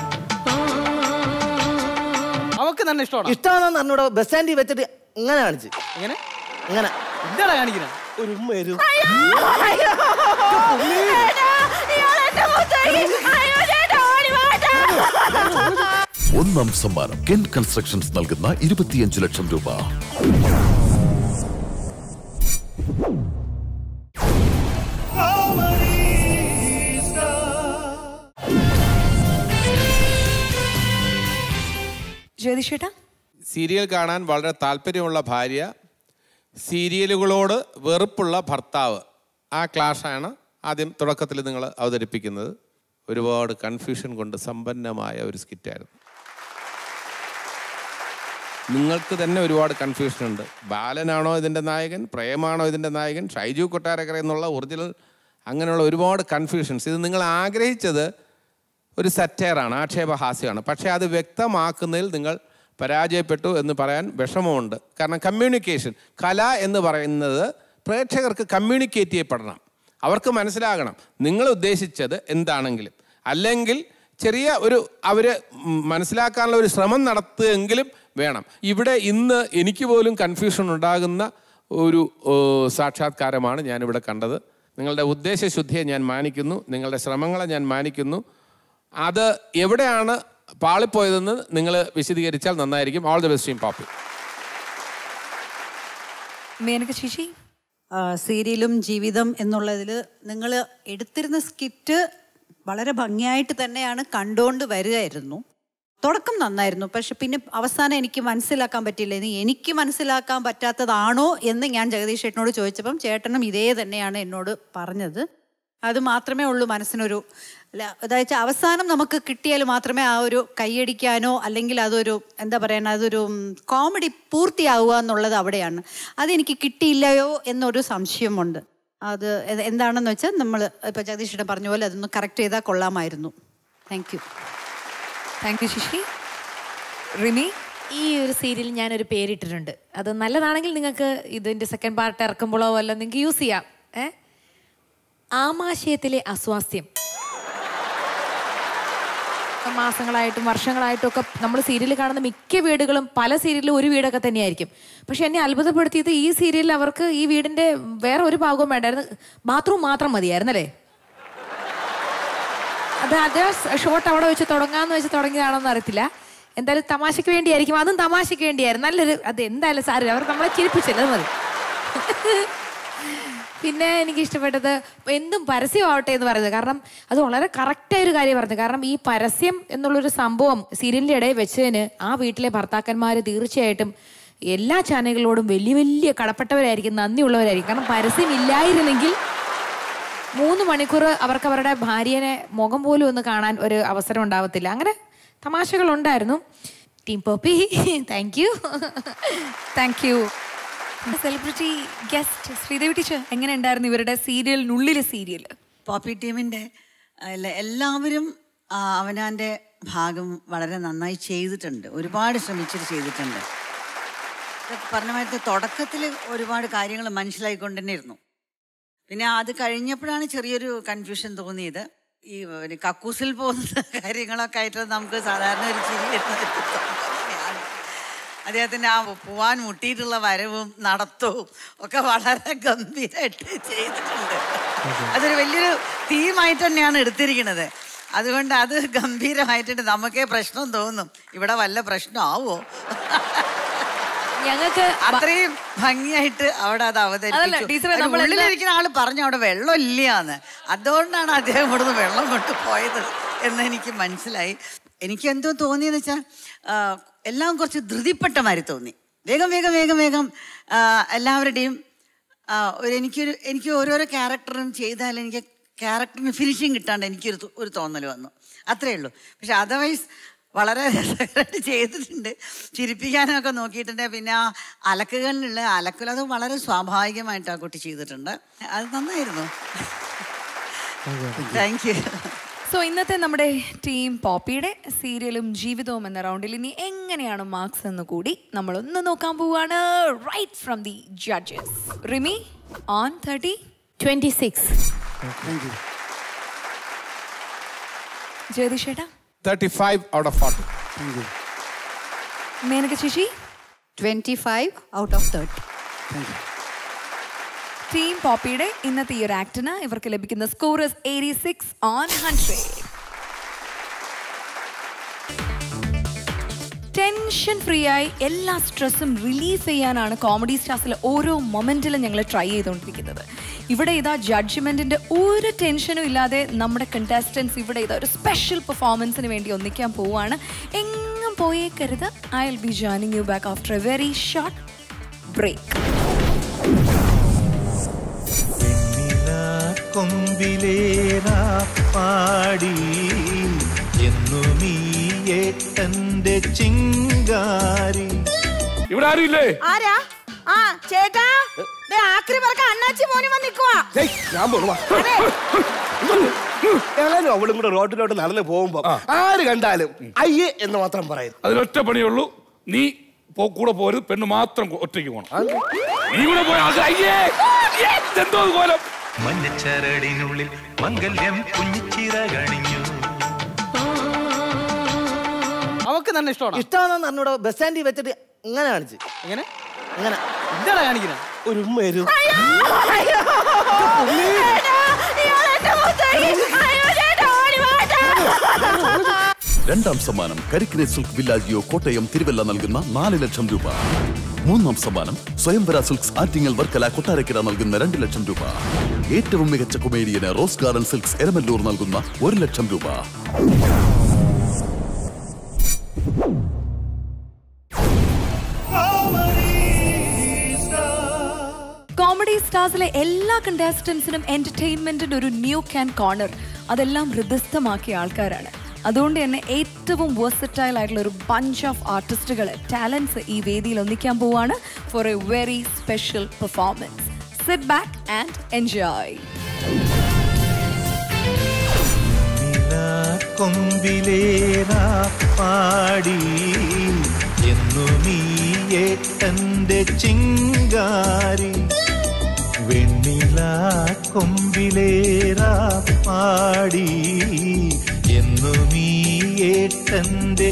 അവക്ക് തന്നെ ഇഷ്ടമാണ് ഇഷ്ടമാണെന്ന് എന്നോട് ബസ് സ്റ്റാൻഡിൽ വെച്ചിട്ട് ഇങ്ങനെ കാണിച്ച് എങ്ങനെ ഇങ്ങനെ എന്താണ് കാണിക്കുന്നത് ഒരു ഉമ്മ ഒരു ഒന്നാം സമ്മാനം കെൻ കൺസ്ട്രക്ഷൻസ് നൽകുന്ന ഇരുപത്തിയഞ്ച് ലക്ഷം രൂപ ജ്യോതിഷേട്ടാ സീരിയൽ കാണാൻ വളരെ താല്പര്യമുള്ള ഭാര്യ സീരിയലുകളോട് വെറുപ്പുള്ള ഭർത്താവ് ആ ക്ലാഷാണ് ആദ്യം തുടക്കത്തിൽ നിങ്ങൾ അവതരിപ്പിക്കുന്നത് ഒരുപാട് കൺഫ്യൂഷൻ കൊണ്ട് സമ്പന്നമായ ഒരു സ്കിറ്റായിരുന്നു നിങ്ങൾക്ക് തന്നെ ഒരുപാട് കൺഫ്യൂഷൻ ഉണ്ട് ബാലനാണോ ഇതിൻ്റെ നായകൻ പ്രേമാണോ ഇതിൻ്റെ നായകൻ ഷൈജു കൊട്ടാരക്കര എന്നുള്ള ഒറിജിനൽ അങ്ങനെയുള്ള ഒരുപാട് കൺഫ്യൂഷൻസ് ഇത് നിങ്ങൾ ആഗ്രഹിച്ചത് ഒരു സറ്റയറാണ് ആക്ഷേപഹാസ്യമാണ് പക്ഷേ അത് വ്യക്തമാക്കുന്നതിൽ നിങ്ങൾ പരാജയപ്പെട്ടു എന്ന് പറയാൻ വിഷമമുണ്ട് കാരണം കമ്മ്യൂണിക്കേഷൻ കല എന്ന് പറയുന്നത് പ്രേക്ഷകർക്ക് കമ്മ്യൂണിക്കേറ്റ് ചെയ്യപ്പെടണം അവർക്ക് മനസ്സിലാകണം നിങ്ങൾ ഉദ്ദേശിച്ചത് എന്താണെങ്കിലും അല്ലെങ്കിൽ ചെറിയ ഒരു അവർ മനസ്സിലാക്കാനുള്ള ഒരു ശ്രമം നടത്തുകയെങ്കിലും വേണം ഇവിടെ ഇന്ന് എനിക്ക് പോലും കൺഫ്യൂഷൻ ഉണ്ടാകുന്ന ഒരു ഓ, സാക്ഷാത്കാരമാണ് ഞാനിവിടെ കണ്ടത് നിങ്ങളുടെ ഉദ്ദേശശുദ്ധിയെ ഞാൻ മാനിക്കുന്നു നിങ്ങളുടെ ശ്രമങ്ങളെ ഞാൻ മാനിക്കുന്നു അത് എവിടെയാണ് പാളിപ്പോയതെന്ന് നിങ്ങൾ വിശദീകരിച്ചാൽ നന്നായിരിക്കും all the best team Poppy Menaka ചേച്ചി ആ, സീരിയലും ജീവിതം എന്നുള്ളതിൽ നിങ്ങൾ എടുത്തിരുന്ന സ്കിറ്റ് വളരെ ഭംഗിയായിട്ട് തന്നെയാണ് കണ്ടുകൊണ്ട് വരികയായിരുന്നു തുടക്കം നന്നായിരുന്നു പക്ഷെ പിന്നെ അവസാനം എനിക്ക് മനസ്സിലാക്കാൻ പറ്റില്ല ഇനി എനിക്ക് മനസ്സിലാക്കാൻ പറ്റാത്തതാണോ എന്ന് ഞാൻ ജഗദീഷ് ചേട്ടനോട് ചോദിച്ചപ്പം ചേട്ടനും ഇതേ തന്നെയാണ് എന്നോട് പറഞ്ഞത് അത് മാത്രമേ ഉള്ളൂ മനസ്സിനൊരു അല്ല അതായത് അവസാനം നമുക്ക് കിട്ടിയാൽ മാത്രമേ ആ ഒരു കൈയടിക്കാനോ അല്ലെങ്കിൽ അതൊരു എന്താ പറയുക അതൊരു കോമഡി പൂർത്തിയാവുക എന്നുള്ളത് അവിടെയാണ് അതെനിക്ക് കിട്ടിയില്ലയോ എന്നൊരു സംശയമുണ്ട് അത് എ- എന്താണെന്ന് വെച്ചാൽ നമ്മൾ ഇപ്പോൾ ജഗദീഷിനെ പറഞ്ഞ പോലെ അതൊന്ന് കറക്റ്റ് ചെയ്താൽ കൊള്ളാമായിരുന്നു thank you thank you Sasi Rimi ഈ ഒരു സീരിയൽ ഞാനൊരു പേരിട്ടിട്ടുണ്ട് അത് നല്ലതാണെങ്കിൽ നിങ്ങൾക്ക് ഇതിന്റെ സെക്കൻഡ് പാർട്ട് ഇറക്കുമ്പോഴോ വല്ലോ നിങ്ങൾക്ക് യൂസ് ചെയ്യാം ഏ ആമാശയത്തിലെ അസ്വാസ്ഥ്യം മാസങ്ങളായിട്ടും വർഷങ്ങളായിട്ടും ഒക്കെ നമ്മൾ സീരിയൽ കാണുന്ന മിക്ക വീടുകളും പല സീരിയലും ഒരു വീടൊക്കെ തന്നെയായിരിക്കും പക്ഷെ എന്നെ അത്ഭുതപ്പെടുത്തിയത് ഈ സീരിയലിൽ അവർക്ക് ഈ വീടിന്റെ വേറെ ഒരു ഭാഗവും വേണ്ടായിരുന്നു ബാത്റൂം മാത്രം മതിയായിരുന്നല്ലേ അത് അത് ഷോട്ട് അവിടെ വെച്ച് തുടങ്ങാന്ന് വെച്ച് തുടങ്ങിയതാണോ എന്ന് അറിയത്തില്ല എന്തായാലും തമാശയ്ക്ക് വേണ്ടിയായിരിക്കും അതും തമാശയ്ക്ക് വേണ്ടിയായിരുന്നു നല്ലൊരു അത് എന്തായാലും സാറില്ല അവർ നമ്മളെ ചിരിപ്പിച്ചല്ലേ അത് മതി പിന്നെ എനിക്ക് ഇഷ്ടപ്പെട്ടത് എന്തും പരസ്യമാവട്ടെ എന്ന് പറയുന്നത് കാരണം അത് വളരെ കറക്റ്റായ ഒരു കാര്യം പറഞ്ഞു കാരണം ഈ പരസ്യം എന്നുള്ളൊരു സംഭവം സീരിയലിൻ്റെ ഇടയിൽ വെച്ചതിന് ആ വീട്ടിലെ ഭർത്താക്കന്മാർ തീർച്ചയായിട്ടും എല്ലാ ചാനലുകളോടും വലിയ വലിയ കടപ്പെട്ടവരായിരിക്കും നന്ദിയുള്ളവരായിരിക്കും കാരണം പരസ്യം ഇല്ലായിരുന്നെങ്കിൽ മൂന്ന് മണിക്കൂർ അവർക്ക് അവരുടെ ഭാര്യനെ മുഖം പോലും ഒന്ന് കാണാൻ ഒരു അവസരം ഉണ്ടാവത്തില്ല അങ്ങനെ തമാശകൾ ഉണ്ടായിരുന്നു team Poppy thank you thank you celebrity guest Sridevi teacher എങ്ങനെ ഉണ്ടായിരുന്നു ഇവരുടെ സീരിയലിനുള്ളിലെ സീരിയൽ പോപ്പി ടീമിൻ്റെ എല്ലാ- എല്ലാവരും ആ, അവനാൻ്റെ ഭാഗം വളരെ നന്നായി ചെയ്തിട്ടുണ്ട് ഒരുപാട് ശ്രമിച്ചിട്ട് ചെയ്തിട്ടുണ്ട് ഇതൊക്കെ പറഞ്ഞ മാതിരി തുടക്കത്തിൽ ഒരുപാട് കാര്യങ്ങൾ മനസ്സിലായിക്കൊണ്ട് തന്നെ ഇരുന്നു പിന്നെ അത് കഴിഞ്ഞപ്പോഴാണ് ചെറിയൊരു കൺഫ്യൂഷൻ തോന്നിയത് ഈ ഒരു കക്കൂസിൽ പോകുന്ന കാര്യങ്ങളൊക്കെ ആയിട്ട് നമുക്ക് സാധാരണ ഒരു ചിരി വരുന്ന ഒരു സംഭവം തന്നെയാണ് അദ്ദേഹത്തിൻ്റെ ആ പോവാൻ മുട്ടിയിട്ടുള്ള വരവും നടത്തവും ഒക്കെ വളരെ ഗംഭീരമായിട്ട് ചെയ്തിട്ടുണ്ട് അതൊരു വലിയൊരു തീമായിട്ട് തന്നെയാണ് എടുത്തിരിക്കുന്നത് അതുകൊണ്ട് അത് ഗംഭീരമായിട്ടുണ്ട് നമുക്കേ പ്രശ്നം തോന്നും ഇവിടെ വല്ല പ്രശ്നമാവോ ഞങ്ങൾക്ക് അത്രയും ഭംഗിയായിട്ട് അവിടെ അത് അതല്ല, അവതരിപ്പിച്ചു ടീച്ചറെ, അതിന് നമ്മളെല്ലാം- ഉള്ളിലിരിക്കുന്ന ആള് പറഞ്ഞു അവിടെ വെള്ളം ഇല്ലാന്ന് അതുകൊണ്ടാണ് അദ്ദേഹം ഇവിടുന്ന് വെള്ളം കൊണ്ട് പോയത് എന്ന് എനിക്ക് മനസ്സിലായി എനിക്ക് എന്തോ തോന്നിയെന്ന് വെച്ചാൽ ആ, എല്ലാം കുറച്ച് ധൃതിപ്പെട്ട മാതിരി തോന്നി വേഗം വേഗം വേഗം വേഗം ആ, എല്ലാവരുടെയും ആ, ഒരു എനിക്കൊരു എനിക്ക് ഓരോരോ ക്യാരക്ടറും ചെയ്താൽ എനിക്ക് ക്യാരക്ടറിന് ഫിനിഷിങ് കിട്ടാണ്ട് എനിക്കൊരു തോ- ഒരു തോന്നൽ വന്നു അത്രേ ഉള്ളൂ പക്ഷെ അതർവൈസ് വളരെ രസകരമായിട്ട് ചെയ്തിട്ടുണ്ട് ചിരിപ്പിക്കാനൊക്കെ നോക്കിയിട്ടുണ്ട് പിന്നെ ആ അലക്കുകളിലുള്ള അലക്കൽ അത് വളരെ സ്വാഭാവികമായിട്ട് ആ കുട്ടി ചെയ്തിട്ടുണ്ട് അത് നന്നായിരുന്നു താങ്ക് യു സോ ഇന്നത്തെ നമ്മുടെ ടീം പോപ്പിയുടെ സീരിയലും ജീവിതവും എന്ന റൗണ്ടിൽ ഇനി എങ്ങനെയാണ് മാർക്സ് എന്ന് കൂടി നമ്മൾ ഒന്ന് നോക്കാൻ പോവാണ് right from the judges Rimi on thirty twenty six ജ്യോതിഷേട്ടാ thirty five out of forty Menaka ചേച്ചി twenty five out of thirty team പോപ്പിയുടെ ഇന്നത്തെ ഈ ഒരു ആക്ടിന് ഇവർക്ക് ലഭിക്കുന്ന score eighty six on hundred tension free ആയി എല്ലാ സ്ട്രെസ്സും റിലീഫ് ചെയ്യാനാണ് കോമഡി സ്റ്റാർസിലെ ഓരോ മൊമെന്റിലും ഞങ്ങൾ ട്രൈ ചെയ്തുകൊണ്ടിരിക്കുന്നത് ഇവിടെ ഇതാ ജഡ്ജ്മെന്റിന്റെ ഒരു ടെൻഷനും ഇല്ലാതെ നമ്മുടെ കണ്ടസ്റ്റൻസ് ഇവിടെ ഇതാ ഒരു സ്പെഷ്യൽ പെർഫോമൻസിന് വേണ്ടി ഒന്നിക്കാൻ പോവുകയാണ് എങ്ങും പോയേക്കരുത് I will be joining you back after a very short break കൊമ്പിലേറാ പാടി എന്നു നീ ഏട്ടന്റെ ചിങ്കാരി ഇവിടെ ആരും ഇല്ലേ ആരാ ആ ചേട്ടാ ദേ ആക്രി പറക്ക അണ്ണാച്ചി മോന് വന്ന് നിക്കുവാ ഞാൻ പോണു ഞാനും അവളും കൂടെ റോഡിലോട്ട് നടന്നു പോകുമ്പോ ആര് കണ്ടാലും അയ്യേ എന്ന് മാത്രം പറയും അതിലൊറ്റ പണിയുള്ളൂ നീ പോ കൂടെ പോരുത് പെണ്ണ് മാത്രം ഒറ്റയ്ക്ക് പോകണം നീ കൂടെ പോയ ആൾക്ക് അയ്യേ ഏ, ഇതെന്തോ ഇത് കോലം മഞ്ഞച്ചരടിനുള്ളിൽ മംഗല്യം കുഞ്ഞിച്ചിറകണിഞ്ഞു അവക്ക് തന്നെ ഇഷ്ടമാണ് ഇഷ്ടമാണെന്ന് പറഞ്ഞൂടെ ബസ് സ്റ്റാൻഡിൽ വെച്ചിട്ട് ഇങ്ങനെ കാണിച്ച് എങ്ങനെ ഇങ്ങനെ എന്താണ് കാണിക്കുന്നത് ഒരു ഉമ്മ വരൂ രണ്ടാം സമ്മാനം കരിക്കിനെ സിൽക്ക് വില്ലാജിയോ കോട്ടയം തിരുവല്ല നൽകുന്ന നാല് ലക്ഷം രൂപ മൂന്നാം സമ്മാനം സ്വയംവര സിൽക്സ് ആറ്റിങ്ങൽ വർക്കല കൊട്ടാരക്കര നൽകുന്ന രണ്ട് ലക്ഷം രൂപ ഏറ്റവും മികച്ച കൊമേഡിയന് റോസ് ഗാർഡൻ സിൽക്സ് എരമല്ലൂർ നൽകുന്ന ഒരു ലക്ഷം രൂപ കോമഡി സ്റ്റാർസിലെ എല്ലാ കണ്ടസ്റ്റൻസിനും എന്റർടൈൻമെന്റിന്റെ ഒരു ന്യൂ ക്യാൻ കോർണർ അതെല്ലാം ഹൃദയസ്ഥമാക്കിയ ആൾക്കാരാണ് അതുകൊണ്ട് തന്നെ ഏറ്റവും വേഴ്സറ്റൈൽ ആയിട്ടുള്ള ഒരു ബഞ്ച് ഓഫ് ആർട്ടിസ്റ്റുകൾ ടാലൻസ് ഈ വേദിയിൽ ഒന്നിക്കാൻ പോവാണ് for a very special performance sit back and enjoy കൊമ്പിലേറാ പാടി എന്നു നീ ഏട്ടന്റെ ചിങ്കാരി വെണ്ണില കൊമ്പിലേറാ പാടി എന്നു നീ ഏട്ടന്റെ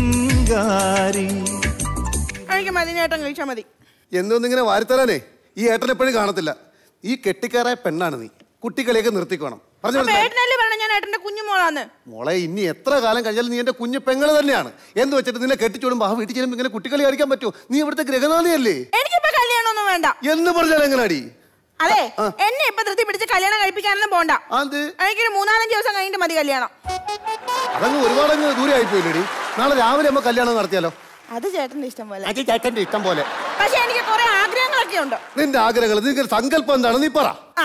ചിങ്കാരി കഴിക്കാൻ മതി ചേട്ടൻ കഴിച്ചാൽ മതി എന്നൊന്നിങ്ങനെ വാരിത്തരാനേ ഈ ഏട്ടൻ എപ്പോഴും കാണത്തില്ല ഈ കെട്ടിക്കാരായ പെണ്ണാണ് നീ കുട്ടികളെയൊക്കെ നിർത്തിക്കോണം പറഞ്ഞു അപ്പൊ മനസ്സിലായി? ഏട്ടനല്ലേ പറഞ്ഞ ഞാൻ ഏട്ടന്റെ കുഞ്ഞു മോളാന്ന് മോളെ ഇനി എത്ര കാലം കഴിഞ്ഞാലും നീ എന്റെ കുഞ്ഞു പെങ്ങള് തന്നെയാണ് എന്ന് വെച്ചിട്ട് നിന്നെ കെട്ടിച്ചോടുമ്പോ ആ വീട്ടിൽ ചെല്ലുമ്പോൾ ഇങ്ങനെ കുട്ടികളെ കളിക്കാൻ പറ്റുമോ നീ ഇവിടുത്തെ ഗ്രഹനാഥിയല്ലേ എനിക്കിപ്പോ കല്യാണമൊന്നും വേണ്ട എന്ന് പറഞ്ഞാൽ എങ്ങനാടി അതെ എന്നെ ഇപ്പൊ ധൃതി പിടിച്ച് കല്യാണം കഴിപ്പിക്കാനൊന്നും പോണ്ട എനിക്കൊരു മൂന്നാലഞ്ച് ദിവസം കഴിഞ്ഞിട്ട് മതി കല്യാണം അതങ്ങ് ഒരുപാട് അങ്ങ് ദൂരെ ആയിപ്പോയില്ലേടി നാളെ രാവിലെ നമ്മ കല്യാണം നടത്തിയാലോ അത് ചേട്ടന്റെ ഇഷ്ടം പോലെ അത് ചേട്ടന്റെ ഇഷ്ടം പോലെ പക്ഷെ എനിക്ക് കുറെ ആഗ്രഹങ്ങളൊക്കെ ഉണ്ട് നിന്റെ ആഗ്രഹങ്ങൾ നിന്റെ സങ്കല്പം എന്താണ് നീ പറ ആ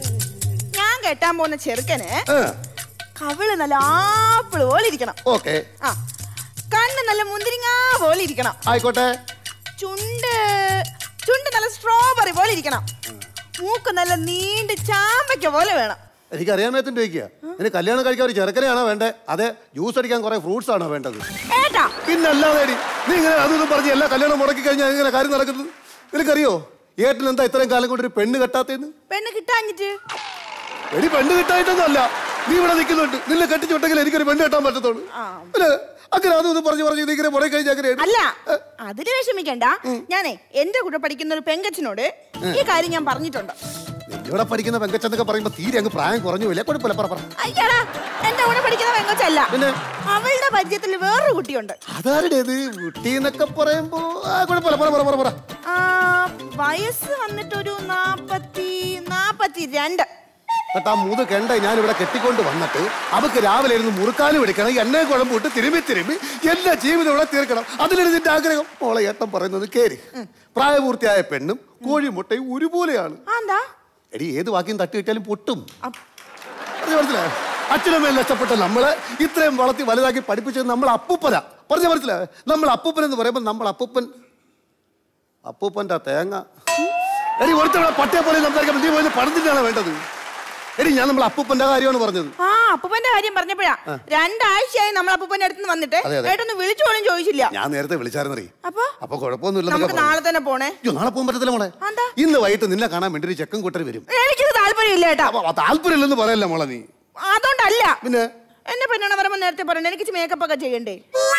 ഞാൻ കെട്ടാൻ പോകുന്ന ചെറുക്കന് ഏ, കവിള് നല്ല ആപ്പിള് പോലെ ഇരിക്കണം ഓക്കെ ആ കണ്ണ് നല്ല മുന്തിരിങ്ങ പോലെ ഇരിക്കണം ആയിക്കോട്ടെ ചുണ്ട് ചുണ്ട് നല്ല സ്ട്രോബെറി പോലെ ഇരിക്കണം മൂക്ക് നല്ല നീണ്ട് ചാമ്പയ്ക്ക പോലെ വേണം എനിക്ക് അറിയാൻ മേത്തിന്റെ ചോദിക്കുക നിന്റെ കല്യാണം കഴിക്കാൻ ഒരു ചെറുക്കനെയാണോ വേണ്ടേ അതെ ജ്യൂസ് അടിക്കാൻ കുറെ ഫ്രൂട്ട്സ് ആണോ വേണ്ടത് ഏട്ടാ പിന്നല്ലാതെ നീ ഇങ്ങനെ അതൊന്നും പറഞ്ഞ് എല്ലാ കല്യാണം മുടക്കി കഴിഞ്ഞാൽ ഇങ്ങനെ കാര്യം നടക്കുന്നത് നിനക്കറിയോ ഏട്ടൻ എന്താ ഇത്രയും കാലം കൊണ്ട് ഒരു പെണ്ണ് കെട്ടാത്തേന്ന് പെണ്ണ് കിട്ടാഞ്ഞിട്ട് എടി പെണ്ണ് കിട്ടായിട്ടൊന്നും അല്ല നീ ഇവിടെ നിൽക്കുന്നുണ്ട് നിന്നെ കെട്ടിച്ചുണ്ടെങ്കിൽ എനിക്കൊരു പെണ്ണ് കെട്ടാൻ പറ്റത്തുള്ളൂ അല്ലേ അങ്ങനെ അതൊന്നും പറഞ്ഞു പറഞ്ഞു നീ ഇങ്ങനെ മുടക്കി കഴിഞ്ഞാൽ അങ്ങനെ അല്ല അതിന് വിഷമിക്കണ്ട ഞാനേ എന്റെ കൂടെ പഠിക്കുന്ന ഒരു പെങ്കച്ചനോട് ഈ കാര്യം ഞാൻ പറഞ്ഞിട്ടുണ്ട് ഇവിടെ പഠിക്കുന്ന പെങ്കച്ചെന്നൊക്കെ പറയുമ്പോ തീരെ അങ്ങ് പ്രായം കുറഞ്ഞു ഇല്ല കുഴപ്പമില്ല പറ പറ അയ്യടാ എന്റെ കൂടെ പഠിക്കുന്ന പെങ്കച്ചല്ല അവളുടെ പരിചയത്തിൽ വേറൊരു കുട്ടിയുണ്ട് അതാരുടേത് കുട്ടി എന്നൊക്കെ പറയുമ്പോ ആ കുഴപ്പമില്ല പറ പറ പറ പറ ആ, വയസ്സ് വന്നിട്ടൊരു നാപ്പത്തി നാപ്പത്തി രണ്ട് എന്നിട്ട് ആ മൂന്ന് കെണ്ട ഞാൻ ഇവിടെ കെട്ടിക്കൊണ്ട് വന്നിട്ട് അവക്ക് രാവിലെ ഇരുന്ന് മുറുക്കാനും എടുക്കണം എണ്ണ കുഴമ്പിട്ട് തിരുമ്പി തിരുമ്പി എല്ലാ ജീവിതം ഇവിടെ തീർക്കണം അതിലാണ് നിന്റെ ആഗ്രഹം മോളെ ഏട്ടൻ പറയുന്നത് കേറി പ്രായപൂർത്തിയായ പെണ്ണും കോഴിമുട്ടയും ഒരുപോലെയാണ് എന്താ എടി ഏത് വാക്യം തട്ടി കിട്ടിയാലും പൊട്ടും അത് മനസ്സിലായോ അച്ഛനമ്മയും നഷ്ടപ്പെട്ട നമ്മളെ ഇത്രയും വളർത്തി വലുതാക്കി പഠിപ്പിച്ചത് നമ്മൾ അപ്പൂപ്പന പറഞ്ഞ മനസ്സിലായോ നമ്മൾ അപ്പൂപ്പൻ എന്ന് പറയുമ്പോൾ നമ്മൾ അപ്പൂപ്പൻ അപ്പൂപ്പൻ്റെ ആ തേങ്ങ എടി ഒരുത്തവണ പട്ടിയെ പോലെ സംസാരിക്കാൻ നീ പോയി പണത്തിൻ്റെയാണ് വേണ്ടത് എടി ഞാൻ നമ്മൾ അപ്പൂപ്പന്റെ കാര്യമാണ് പറഞ്ഞത് ആ അപ്പൂപ്പന്റെ കാര്യം പറഞ്ഞപ്പോഴാ ആ. രണ്ടാഴ്ചയായി നമ്മൾ അപ്പൂപ്പന്റെ അടുത്ത് നിന്ന് വന്നിട്ട് അതെ, അതെ. ഏട്ടൊന്ന് വിളിച്ചു പോലും ചോദിച്ചില്ല ഞാൻ നേരത്തെ വിളിച്ചായിരുന്നറി അപ്പൊ അപ്പൊ കുഴപ്പമൊന്നുമില്ല നമുക്ക് നാളെ തന്നെ പോണേ അയ്യോ നാളെ പോകാൻ പറ്റത്തില്ല മോളെ എന്താ ഇന്ന് വൈകിട്ട് നിന്നെ കാണാൻ വേണ്ടി ഒരു ചെക്കൻ കൂട്ടർ വരും എനിക്കിത് താല്പര്യമില്ല ഏട്ടാ താല്പര്യമില്ലെന്ന് പറയല്ല മോളെ നീ അതുകൊണ്ടല്ല പിന്നെ എന്നെ പെണ്ണാണ് പറയുമ്പോ നേരത്തെ പറയണ്ട എനിക്ക് മേക്കപ്പ് ഒക്കെ ചെയ്യണ്ടേ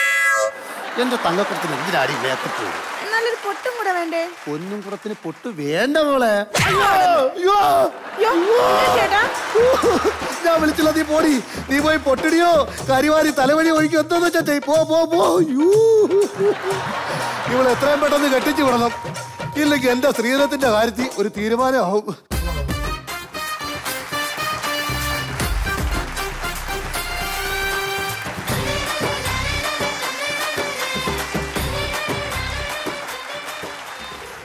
എന്റെ തങ്കക്കുറത്തിന് എന്തിനാടി മേക്കപ്പ് എന്നാലൊരു പൊട്ടും കൂടെ വേണ്ടേ പൊന്നും കുറത്തിന് പൊട്ട് വേണ്ട മോളെ അയ്യോ. അയ്യോ. അയ്യോ, എന്താ ചേട്ടാ ഞാൻ വിളിച്ചില്ല നീ പോടി നീ പോയി പൊട്ടിടിയോ കരിവാരി തലവഴി ഒഴിക്കും എന്തോന്ന് വെച്ചാ ചെയ്യ്. പോ പോ പോ യ്യോ. ഇവളെ എത്രയും പെട്ടെന്ന് കെട്ടിച്ചു വിടണം ഇല്ലെങ്കിൽ എന്റെ സ്ത്രീധനത്തിന്റെ കാര്യത്തിൽ ഒരു തീരുമാനമാവും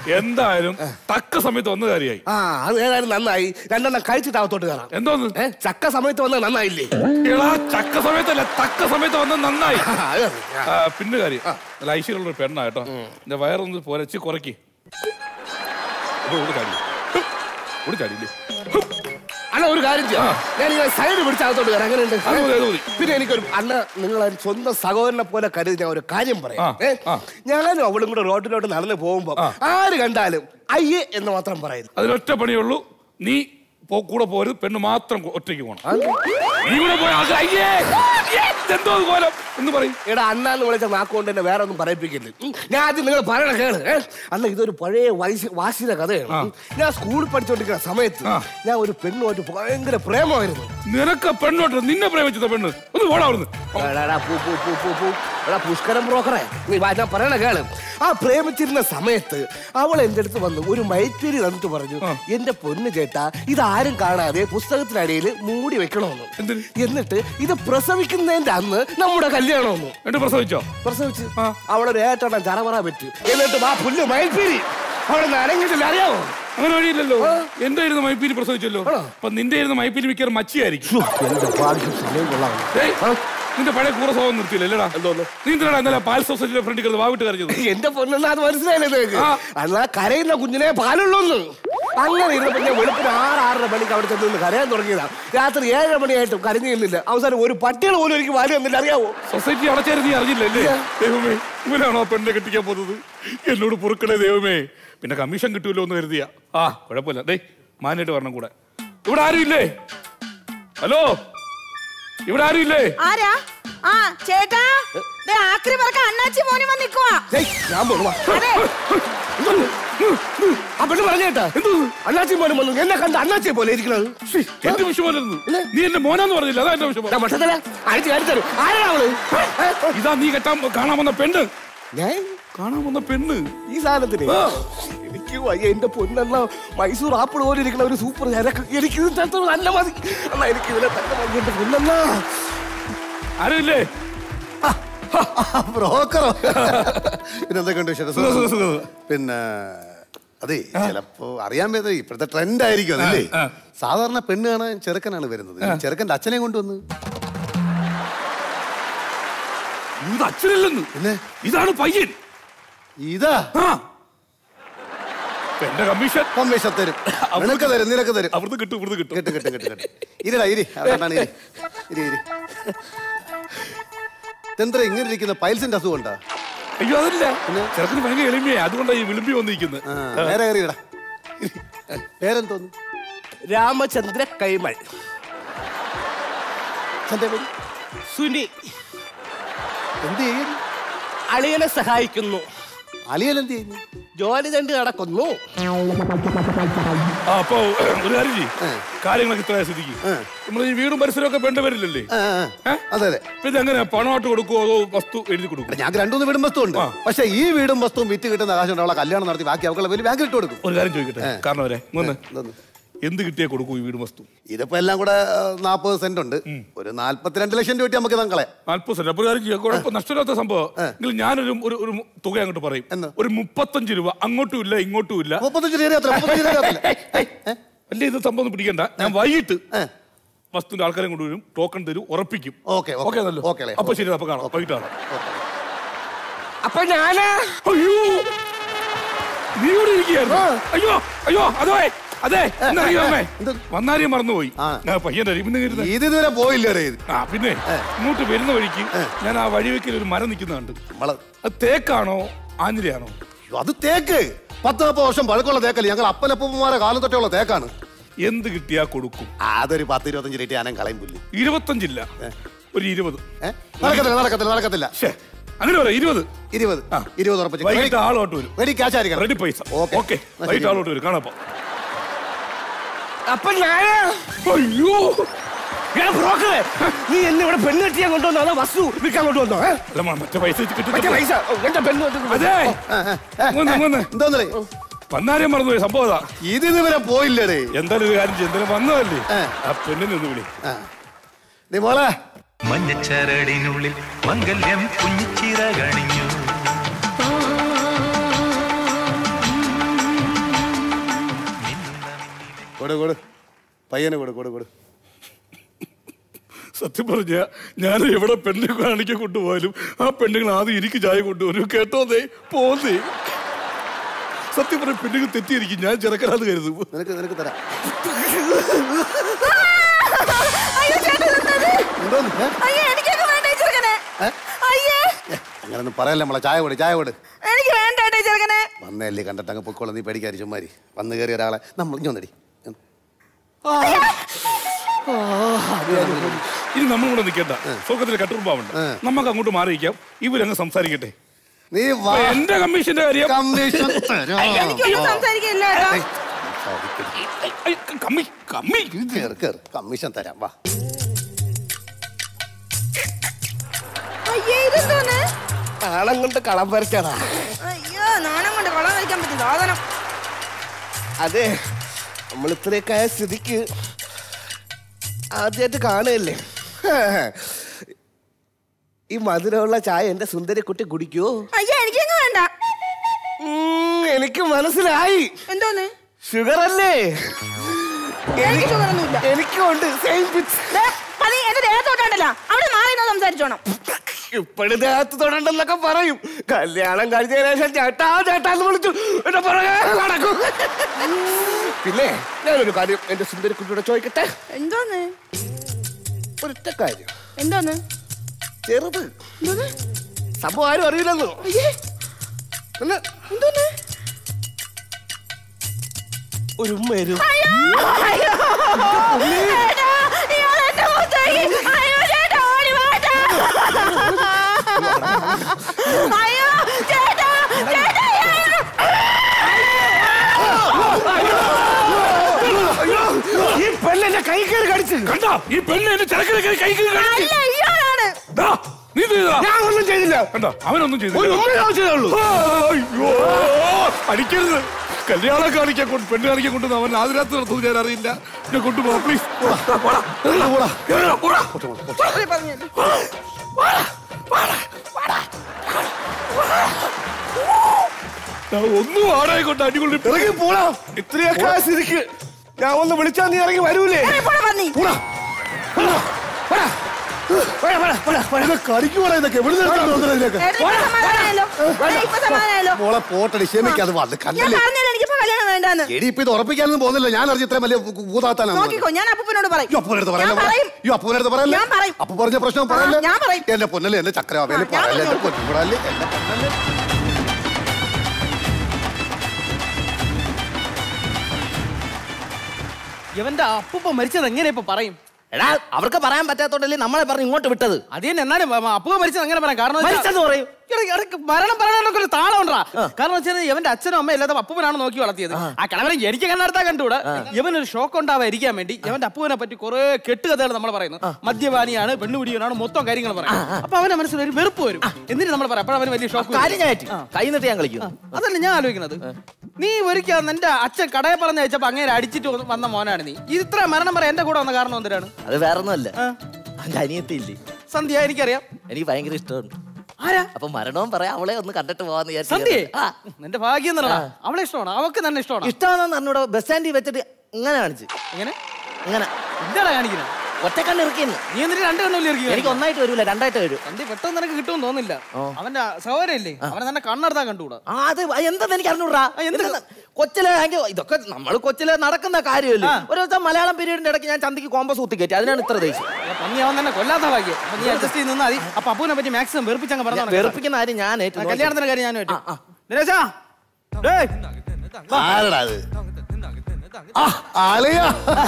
എന്തായാലും തക്ക സമയത്ത് വന്ന കാര്യമായി ആ അത് ഏതായാലും നന്നായി രണ്ടെണ്ണം കഴിച്ചിട്ട് അകത്തോട്ട് കയറാം എന്തോന്ന് ഏ ചക്ക സമയത്ത് വന്നത് നന്നായില്ലേ എടാ ചക്ക സമയത്തല്ല തക്ക സമയത്ത് വന്ന നന്നായി ആ, അത് മതി. ആ. ആ, പിന്നെ കാര്യം നല്ല ഐശ്വര്യമുള്ള ഒരു പെണ്ണാ കേട്ടോ എന്റെ വയറൊന്ന് പോരച്ച് കുറയ്ക്ക് ചാടിയില്ലേ അല്ല ഒരു കാര്യം ചെയ്യാം ഞാൻ ഇങ്ങനെ സൈഡ് പിടിച്ച് അകത്തോട്ട് കയറാം അത് മതി, അത് എങ്ങനെയുണ്ട് മതി. പിന്നെ എനിക്കൊരു അണ്ണ നിങ്ങൾ ഒരു സ്വന്തം സഹോദരനെ പോലെ കരുതി ഞാൻ ഒരു കാര്യം ആ, പറയാം ഏ? ഞാനും അവളും കൂടെ റോഡിലോട്ട് നടന്ന് പോകുമ്പോ ആര് കണ്ടാലും അയ്യേ എന്ന് മാത്രം പറയുന്നു അതിലൊറ്റ പണിയുള്ളൂ നീ പോ- കൂടെ പോരുത് പെണ്ണ് മാത്രം കൊ- ഒറ്റയ്ക്ക് പോകണം നീ കൂടെ പോയ അത് അയ്യേ ഏ, ഇതെന്തോ ഇത് കോലം എന്ന് പറയും എടാ അണ്ണാന്ന് വിളിച്ച നാക്കുകൊണ്ട് എന്നെ വേറെ ഒന്നും പറയിപ്പിക്കില്ല ഉം. ഞാൻ ആദ്യം നിങ്ങൾ പറയണ കേള് ഏ? അണ്ണ ഇതൊരു പഴയ വയസ്സ് വാശിയുടെ കഥയാണ് ഉം. ഞാൻ സ്കൂളിൽ പഠിച്ചുകൊണ്ടിരിക്കുന്ന സമയത്ത് ഞാൻ ഒരു പെണ്ണുമായിട്ട് ഭയങ്കര പ്രേമമായിരുന്നു നിനക്ക് പെണ്ണോട്ട് നിന്നെ പ്രേമിച്ചത് പെണ്ണ് ഒന്ന് പോടാ അവിടുന്ന് എടാ, എടാ, പൂ, പൂ, പൂ, പൂ, പൂ. എടാ, പുഷ്കരം ബ്രോക്കറെ നീ വാ, ഞാൻ പറയണ കേള് ആ പ്രേമിച്ചിരുന്ന സമയത്ത് അവൾ എന്റെ അടുത്ത് വന്നു ഒരു മൈപ്പേരി തന്നിട്ട് പറഞ്ഞു എന്റെ പൊന്ന് ചേട്ടാ ഇതാരും കാണാതെ പുസ്തകത്തിനടിയിൽ മൂടി വെക്കണമെന്ന് എന്നിട്ട് ഇത് പ്രസവിക്കുന്നതിന്റെ അന്ന് നമ്മുടെ കല്യാണമെന്ന് എന്നിട്ട് പ്രസവിച്ചോ പ്രസവിച്ച് അവളൊരു ഏറ്റെണ്ണം ചറപറ പറ്റി എന്നിട്ട് വാ പുല്ല് മൈപ്പേരി അവിടെ നനങ്ങിട്ടില്ല അറിയാമോ അങ്ങനെ വഴിയില്ലല്ലോ എന്റെ ഇരുന്ന് മൈപ്പീലി പ്രസവിച്ചല്ലോ അപ്പൊ നിന്റെ ഇരുന്ന് മൈപ്പീലി മിക്കവാറും മച്ചിയായിരിക്കും എന്റെ ഭാഗ്യം സമയം കൊള്ളാം ഏയ്, നിന്റെ പഴയ കൂറ സ്വഭാവം നിർത്തിയില്ല അല്ലടാ എന്തോന്ന് നീ എന്തിനാ ഇന്നലെ പാൽ സൊസൈറ്റിയുടെ ഫ്രണ്ടിൽ കിടന്ന് വാവിട്ട് കരഞ്ഞത് എന്റെ പൊന്നെന്നാ അത് മനസ്സിലായില്ലേ നിനക്ക് അന്നാ കരയുന്ന കുഞ്ഞിനെ പാലുള്ളൂന്ന് അങ്ങനെ ഇരുന്നപ്പോ ഞാൻ വെളുപ്പിന് ആറ് ആറര മണിക്ക് അവിടെ ചെന്ന് നിന്ന് കരയാൻ തുടങ്ങിയതാ രാത്രി ഏഴര മണിയായിട്ടും കരഞ്ഞില്ല അവസാനം ഒരു പട്ടികൾ പോലും എനിക്ക് പാല് തന്നില്ല അറിയാവോ സൊസൈറ്റി അടച്ചായിരുന്നു നീ അറിഞ്ഞില്ലല്ലേ ദൈവമേ ഇവനാണോ ആ പെണ്ണെ കെട്ടിക്കാൻ പോകുന്നത് എന്നോട് പൊറുക്കണേ ദൈവമേ പിന്നെ കമ്മീഷൻ കിട്ടൂല്ലോ എന്ന് കരുതിയ ആ കുഴപ്പമില്ല ഡേ മാനായിട്ട് വരണം കൂടെ ഇവിടെ ആരും ഇല്ലേ ഹലോ ഇവിടെ ആരും ഇല്ലേ ആരാ ആ ചേട്ടാ ദേ ആക്രി പറക്ക അണ്ണാച്ചി മോന് വന്ന് നിക്കുവാ ഞാൻ പോകുവാ അതെ ആ പെണ്ണ് പറഞ്ഞേട്ടാ അണ്ണാച്ചി മോനും വന്നു എന്നെ കണ്ട അണ്ണാച്ചിയെ പോലെ ഇരിക്കണത് എന്റെ വിഷമല്ലായിരുന്നു നീ എന്റെ മോനാന്ന് പറഞ്ഞില്ല അതാ എന്റെ വിഷമം മട്ടത്തല അടിച്ചു കാണിച്ചു ആരാ അവള് ഇതാ നീ കെട്ടാൻ കാണാൻ വന്ന പെണ്ണ് ഞാൻ കാണാൻ വന്ന പെണ്ണ് ഈ സാധനത്തിന് എനിക്ക് വയ്യ എന്റെ പൊന്നെന്ന മൈസൂർ ആപ്പിൾ പോലെ ഇരിക്കുന്ന ഒരു സൂപ്പർ ചരക്ക് എനിക്ക് ഇത് തരത്തിൽ നല്ല മതി അല്ല എനിക്ക് ഇതിനെ തന്നെ മതി എന്റെ പൊന്നെന്ന ആരുമില്ലേ ബ്രോക്കറോ പിന്നെ എന്തൊക്കെയുണ്ട് വിശേഷം? സുഖം, സുഖം, സുഖം. പിന്നെ അതെ ചിലപ്പോ അറിയാൻ പറ്റുന്ന ഇപ്പോഴത്തെ ട്രെൻഡ് ആയിരിക്കും അതല്ലേ സാധാരണ പെണ്ണ് കാണാൻ ചെറുക്കനാണ് വരുന്നത് ഈ ചെറുക്കന്റെ അച്ഛനെ കൊണ്ടുവന്ന് ഇത് അച്ഛനല്ലെന്ന് പിന്നെ ഇതാണ് പയ്യൻ ഇതാ എന്റെ കമ്മീഷൻ കമ്മീഷൻ തരും നിനക്ക് തരും നിനക്ക് തരും അവിടുന്ന് കിട്ടും ഇവിടുന്ന് കിട്ടും കിട്ടും കിട്ടും കിട്ടും കിട്ടും ഇരിടാ ഇരി അതാണ് ഇരി ഇരി ഇരി ഇതെന്താ ഇങ്ങനെ ഇരിക്കുന്ന പൈൽസിന്റെ അസുഖം ഉണ്ടാ അയ്യോ അതല്ല ചെറുക്കിന് ഭയങ്കര എളിമയാ അതുകൊണ്ടാണ് ഈ വിളിമ്പി വന്നിരിക്കുന്നത് നേരെ കയറിയിടാ പേരെന്തോന്നു രാമചന്ദ്ര കൈമൾ സുനി എന്ത് ചെയ്യുന്നു അളിയനെ സഹായിക്കുന്നു അളിയൻ എന്ത് ചെയ്യുന്നു ജോലി തണ്ട് നടക്കുന്നു ആ, അപ്പൊ ഒരു കാര്യം ചെയ്യ്. കാര്യങ്ങളൊക്കെ ഇത്ര സ്ഥിതിക്ക് നമ്മൾ ഈ വീടും പരിസരവും ഒക്കെ വേണ്ട വരില്ലല്ലേ അതെ അതെ ഇപ്പൊ ഇതെങ്ങനെ പണമായിട്ട് കൊടുക്കുവോ അതോ വസ്തു എഴുതി കൊടുക്കും ഞങ്ങൾക്ക് രണ്ടുമൂന്ന് വീടും വസ്തു ഉണ്ട് പക്ഷെ ഈ വീടും വസ്തുവും വിറ്റ് കിട്ടുന്ന കാശ് കൊണ്ട് അവളെ കല്യാണം നടത്തി ബാക്കി അവളെ വലിയ ബാങ്കിൽ ഇട്ട് കൊടുക്കും ഒരു കാര്യം ചോദിക്കട്ടെ കാരണം വരെ മൂന്ന് എന്ത് കിട്ടിയാ കൊടുക്കും ഈ വീട് വസ്തു ഇതിപ്പോ എല്ലാം കൂടെ നാൽപ്പത് സെന്റ് ഉണ്ട് ഒരു നാല്പത്തിരണ്ട് ലക്ഷം രൂപ നമുക്ക് തങ്ങളെ നാല്പത് സെന്റ് അപ്പൊ ഒരു കാര്യം ചെയ്യാം കുഴപ്പം നഷ്ടമില്ലാത്ത സംഭവം എങ്കിൽ ഞാനൊരു ഒരു ഒരു തുക അങ്ങോട്ട് പറയും ഒരു മുപ്പത്തഞ്ച് രൂപ അങ്ങോട്ടും ഇല്ല ഇങ്ങോട്ടും ഇല്ല മുപ്പത്തഞ്ച് രൂപ എത്ര? മുപ്പത്തഞ്ച് രൂപ എത്ര? അല്ലേ ഇത് സംഭവം ഒന്നും പിടിക്കണ്ട ഞാൻ വൈകിട്ട് വസ്തുവിന്റെ ആൾക്കാരെ കൊണ്ടുവരും ടോക്കൺ തരും ഉറപ്പിക്കും ഓക്കെ ഓക്കെ ആണല്ലോ അപ്പൊ ശരി അപ്പൊ കാണാം വൈകിട്ട് കാണാം അപ്പൊ ഞാനാ അയ്യോ നീ ഇവിടെ ഇരിക്കുകയായിരുന്നു അയ്യോ അയ്യോ അതോ അതെ എന്നറിയാമേ വന്നാരിയും മറന്നുപോയി ഞാൻ പയ്യന്റെ ഇന്ന് കരുതുന്നെ. ഇത് ഇതുവരെ പോയില്ലേ ഇത് ആ പിന്നെ ഇങ്ങോട്ട് വരുന്ന വഴിക്ക് ഞാൻ ആ വഴിവെക്കിൽ ഒരു മരം നിൽക്കുന്നുണ്ട് അത് തേക്കാണോ ആഞ്ഞിലയാണോ അത് തേക്ക് പത്ത് നാൽപ്പത് വർഷം പഴക്കമുള്ള തേക്കല്ലേ ഞങ്ങൾ അപ്പനപ്പന്മാരെ കാലം തൊട്ടുള്ള തേക്കാണ് എന്ത് കിട്ടിയാ കൊടുക്കും അതൊരു പത്ത് ഇരുപത്തഞ്ച് രൂപ ഞാനും കളയും പുല്ല് ഇരുപത്തഞ്ചില്ല ഒരു ഇരുപത് നടക്കത്തില്ല നടക്കത്തില്ല നടക്കത്തില്ല അങ്ങനെ പറയാം ഇരുപത് ഇരുപത് ഇരുപത് ഉറപ്പിച്ച് വൈകിട്ട് ആളോട്ട് വരും റെഡി ക്യാഷ് ആയിരിക്കണം റെഡി പൈസ ഓക്കെ വൈകിട്ട് ആളോട്ട് വരും കാണാപ്പോ അപ്പൊ ഞാനാ അയ്യോ എടാ ബ്രോക്കറെ നീ എന്നെ ഇവിടെ പെണ്ണ് കെട്ടിയാൻ കൊണ്ടുവന്നോ അതോ വസ്തു വിൽക്കാൻ കൊണ്ടുവന്നോ ഏ? അല്ല മ- മറ്റേ പൈസ വെച്ച് കിട്ടും മറ്റേ പൈസ ഓ, എന്റെ പെണ്ണ് കൊണ്ടുവന്നു. അതെ മൂന്ന് മൂന്ന് എന്തോന്നേ വന്നാരം മറന്നുപോയി സംഭവം അതാ ഇത് ഇതുവരെ പോയില്ലേ എന്തായാലും ഒരു കാര്യം ചെയ്യും എന്തായാലും വന്നതല്ലേ ആ പെണ്ണിനെ ഒന്ന് വിളി നീ മോളെ മഞ്ഞച്ചരടിനുള്ളിൽ മംഗല്യം കുഞ്ഞിച്ചിറകണിഞ്ഞു കൊടു കൊടു പയ്യനെ കൊടു കൊടു കൊടു സത്യം പറഞ്ഞ ഞാൻ എവിടെ പെണ്ണ് കാണിക്കാൻ കൊണ്ടുപോയാലും ആ പെണ്ണുങ്ങൾ ആദ്യം എനിക്ക് ചായ കൊണ്ടുവരും കേട്ടോന്നേ പോന്നേ സത്യം പറഞ്ഞ പെണ്ണുങ്ങൾ തെറ്റിയിരിക്കും ഞാൻ ചെറുക്കനാന്ന് കരുതും നിനക്ക് നിനക്ക് തരാം അയ്യോ ചേട്ടാ ഇതെന്തത്? എന്തോന്ന് ഏ? അയ്യോ എനിക്കൊക്കെ വേണ്ട ഈ ചെറുക്കനെ ഏ? അയ്യേ അങ്ങനൊന്നും പറയല്ല നമ്മളെ ചായ കൊടു ചായ കൊടു എനിക്ക് വേണ്ട ഏട്ടാ ഈ ചെറുക്കനെ വന്നല്ലേ കണ്ടിട്ട് അങ്ങ് പൊക്കോളാം നീ പേടിക്കാരി ചുമ്മാരി വന്ന് കയറിയ ഒരാളെ നമ്മൾ ഇഞ്ഞി വന്നടി ഇനി നമ്മൾ കൂടെ നിൽക്കണ്ട സ്വർഗത്തിൽ കട്ടുറുമ്പാവുണ്ട് നമുക്ക് അങ്ങോട്ട് മാറിയിക്കാം ഇവരങ്ങ് സംസാരിക്കട്ടെ നീ അപ്പൊ എന്റെ കമ്മീഷന്റെ കാര്യം കമ്മീഷൻ തരാം. എനിക്കൊന്നും സംസാരിക്കില്ല ഏട്ടാ കമ്മി കമ്മി കേറ് കേറ് കമ്മീഷൻ തരാം വാ അയ്യേ ഇതെന്തോന്ന് നാണം കൊണ്ട് കളം വരയ്ക്കാടാ അയ്യോ നാണം കൊണ്ട് കൊള്ളാൻ കഴിക്കാൻ പറ്റും സാധനം അതെ നമ്മൾ ഇത്രയൊക്കെ ആയ സ്ഥിതിക്ക് ആദ്യമായിട്ട് കാണുകയല്ലേ ഈ മധുരമുള്ള ചായ എന്റെ സുന്ദരി കുട്ടി കുടിക്കുവോ അയ്യോ എനിക്കങ്ങ് വേണ്ട ഉം, എനിക്ക് മനസ്സിലായി എന്തോന്ന് ഷുഗർ അല്ലേ എനിക്ക് ഷുഗറൊന്നുമില്ല എനിക്കും ഉണ്ട് സെയിം ദേ, പതി എന്റെ ദേഹത്തോട്ടാണ്ടല്ലോ അവിടെ മാറി നിന്ന് സംസാരിച്ചോണം ഇപ്പോഴും ദേഹത്ത് തൊടണ്ടെന്നൊക്കെ പറയും കല്യാണം കഴിഞ്ഞതിന് ശേഷം ചേട്ടാ ചേട്ടാ എന്ന് വിളിച്ചു എന്നെ പുറകെ നടക്കും പിന്നെ ഞാനൊരു കാര്യം എന്റെ സുന്ദരി കുട്ടിയോട് ചോദിക്കട്ടെ എന്തോന്ന് ഒരൊറ്റ കാര്യം എന്തോന്ന് ചെറുത് സംഭവം ആരും അറിയില്ലെന്നോ പിന്നെ എന്തോന്ന് ഒരു ഉമ്മരും അയ്യോ അയ്യോ ചേട്ടാ, ഇയാൾ എന്റെ മുഖത്തേക്ക് അയ്യോ ചേട്ടാ ഓടി വാട്ടാ അയ്യോ ചേട്ടാ ചേട്ടാ ഇയാൾ- ഈ പെണ്ണെന്റെ കൈ കയറി കടിച്ച് കണ്ടോ ഈ പെണ്ണ് എന്റെ ചെറുക്കനെ കയറി കൈ കയറി കടിച്ച്. അല്ല ഇയാളാണ് ദാ, നീ ഇത് ചെയ്തതാ? ഞാൻ ഒന്നും ചെയ്തില്ല കണ്ടോ അവനൊന്നും ചെയ്തില്ല ഒരു ഉമ്മ ഞാൻ ചെയ്തുള്ളൂ അയ്യോ അടിക്കരുത് കല്യാണം കാണിക്കാൻ കൊണ്ട് പെണ്ണ് കാണിക്കാൻ കൊണ്ട് അവൻ ആദ്യരാത്രി നടത്തുന്നത് ഞാൻ അറിയില്ല എന്നെ കൊണ്ടുപോ പ്ലീസ് sorry പറഞ്ഞത്. ഒന്നും വാടക കൊണ്ട് അടികൊള്ളി ഇറങ്ങി പോടാ ഇത്രയൊക്കെ ആയ സ്ഥിതിക്ക് ഞാൻ ഒന്ന് വിളിച്ചാ നീ ഇറങ്ങി വരൂലേ ഏയ്, പോടാ പന്നി. കടിക്കുവാടാ ഇതൊക്കെ എവിടെ ഏട്ടാ, ഇപ്പൊ സമാധാനായല്ലോ? ഏട്ടാ, ഇപ്പൊ സമാധാനായല്ലോ? മോളെ പോട്ടടി ക്ഷമിക്കാതെ വന്ന് ഞാൻ കണ്ടല്ലേ പറഞ്ഞല്ലോ എനിക്കിപ്പോ കല്യാണം വേണ്ടാന്ന് എടി ഇപ്പൊ ഇത് ഉറപ്പിക്കാനൊന്നും പോകുന്നില്ല ഞാൻ അറിഞ്ഞ ഇത്രയും വലിയ കൂതാത്താനാണ് നോക്കിക്കോ ഞാൻ അപ്പൂപ്പനോട് പറയും ഈ അപ്പൂനടുത്ത് പറയല്ലേ ഞാൻ പറയും. ഈ അപ്പൂനടുത്ത് പറയല്ലേ ഞാൻ പറയും. അപ്പു പറഞ്ഞ പ്രശ്നം പറയല്ലേ ആ, ഞാൻ പറയും. എന്റെ പൊന്നല്ലേ എന്റെ ചക്രവാവേല് ആ, ഞാൻ പറയല്ലേ എന്റെ പറഞ്ഞു. പൊന്നുകൂടല്ലേ എന്റെ പൊന്നല്ലേ ഇവന്റെ അപ്പൂപ്പ മരിച്ചത് എങ്ങനെ ഇപ്പൊ പറയും എടാ അവർക്ക് പറയാൻ പറ്റാത്തോണ്ടല്ലേ നമ്മളെ പറഞ്ഞ് ഇങ്ങോട്ട് വിട്ടത് അത് തന്നെ എന്നാലും അ- അപ്പൂപ്പ മരിച്ചത് എങ്ങനെ പറയാം കാരണം വെച്ചാ- മരിച്ചെന്ന് പറയും. എടാ, ഇടയ്ക്ക് മരണം പറയാനൊക്കെ ഒരു താളം ഉണ്ടാ കാരണം വെച്ചാൽ ഇവന്റെ അച്ഛനും അമ്മയും ഇല്ലാതെ അപ്പൂപ്പനാണ് നോക്കി വളർത്തിയത് ആ കിളവനെ എനിക്ക് കണ്ണടത്താൻ കണ്ടുകൂടാ ഇവനൊരു ഷോക്ക് ഉണ്ടാവാതിരിക്കാൻ വേണ്ടി ഇവന്റെ അപ്പൂവിനെ പറ്റി കുറെ കെട്ടുകഥകൾ നമ്മൾ പറയുന്നു മദ്യപാനിയാണ് പെണ്ണുപിടിയനാണ് മൊത്തം കാര്യങ്ങൾ പറയും അപ്പൊ അവന്റെ മനസ്സിൽ ഒരു വെറുപ്പ് വരും എന്നിട്ട് നമ്മൾ പറയാം അപ്പോഴവന് വലിയ ഷോക്ക് കാര്യം ഞാൻ ഏറ്റ്. കൈ നിട്ട് ഞാൻ കളിക്കും അതല്ല ഞാൻ ആലോചിക്കുന്നത് നീ ഒരിക്കൽ നിന്റെ അച്ഛൻ കടയിൽ പറഞ്ഞ് വെച്ചപ്പോ അങ്ങനെ അടിച്ചിട്ട് വന്ന് വന്ന മോനാണ് നീ ഇത്ര മരണം പറയാൻ എന്റെ കൂടെ വന്ന കാരണം എന്തിനാണ് അത് വേറെ ഒന്നുമല്ല എന്റെ അനിയത്തിയില്ലേ സന്ധ്യ എനിക്കറിയാം എനിക്ക് ഭയങ്കര ഇഷ്ടമാണ് ആരാ അപ്പൊ മരണവും പറയാം അവളെ ഒന്ന് കണ്ടിട്ട് പോവാന്ന് വിചാരിച്ചു സന്ധ്യേ ആ. നിന്റെ ഭാഗ്യം എന്നടാ അവളെ ഇഷ്ടമാണ് അവക്ക് തന്നെ ഇഷ്ടമാണ് ഇഷ്ടമാണെന്ന് പറഞ്ഞൂടെ ബസ് സ്റ്റാൻഡിൽ വെച്ചിട്ട് ഇങ്ങനെ കാണിച്ച് എങ്ങനെ ഇങ്ങനെ എന്താടാ കാണിക്കുന്നത് ഒറ്റ കണ്ണ് ഇറക്കിയെന്ന് നീ എന്നിട്ട് രണ്ട് കണ്ണല്ലേ ഇറക്കി എനിക്ക് ഒന്നായിട്ട് വരൂല രണ്ടായിട്ട് വരും സന്ധ്യ പെട്ടെന്ന് നിനക്ക് കിട്ടുമെന്ന് തോന്നില്ല അവന്റെ സഹോദരൻ ഇല്ലേ അവനെ തന്നെ കണ്ണെടുത്താൻ കണ്ടുകൂടാ ആ അത് എന്താന്ന് എനിക്ക് അറിഞ്ഞൂടാ എന്ത് കൊച്ചിലെ ഭയങ്കര ഇതൊക്കെ നമ്മൾ കൊച്ചിലെ നടക്കുന്ന കാര്യമല്ലേ ഒരു ദിവസം മലയാളം പീരീഡിന്റെ ഇടയ്ക്ക് ഞാൻ ചന്തിക്ക് കോമ്പസ് കുത്തി കയറ്റി അതിനാണ് ഇത്ര ദേഷ്യം പന്നി അവൻ തന്നെ കൊല്ലാത്ത ഭാഗ്യം അപ്പൊ നീ അഡ്ജസ്റ്റ് ചെയ്ത് നിന്നാ മതി അപ്പൊ അപ്പൂനെ പറ്റി മാക്സിമം വെറുപ്പിച്ചങ്ങ് ഞാൻ പറഞ്ഞു വെറുപ്പിക്കുന്ന കാര്യം ഞാൻ ഏറ്റു കല്യാണത്തിന്റെ കാര്യം ഞാനും ഏറ്റു ദിനേശാ ഡേയ് ആരടാ അത് ആ, ആലയാ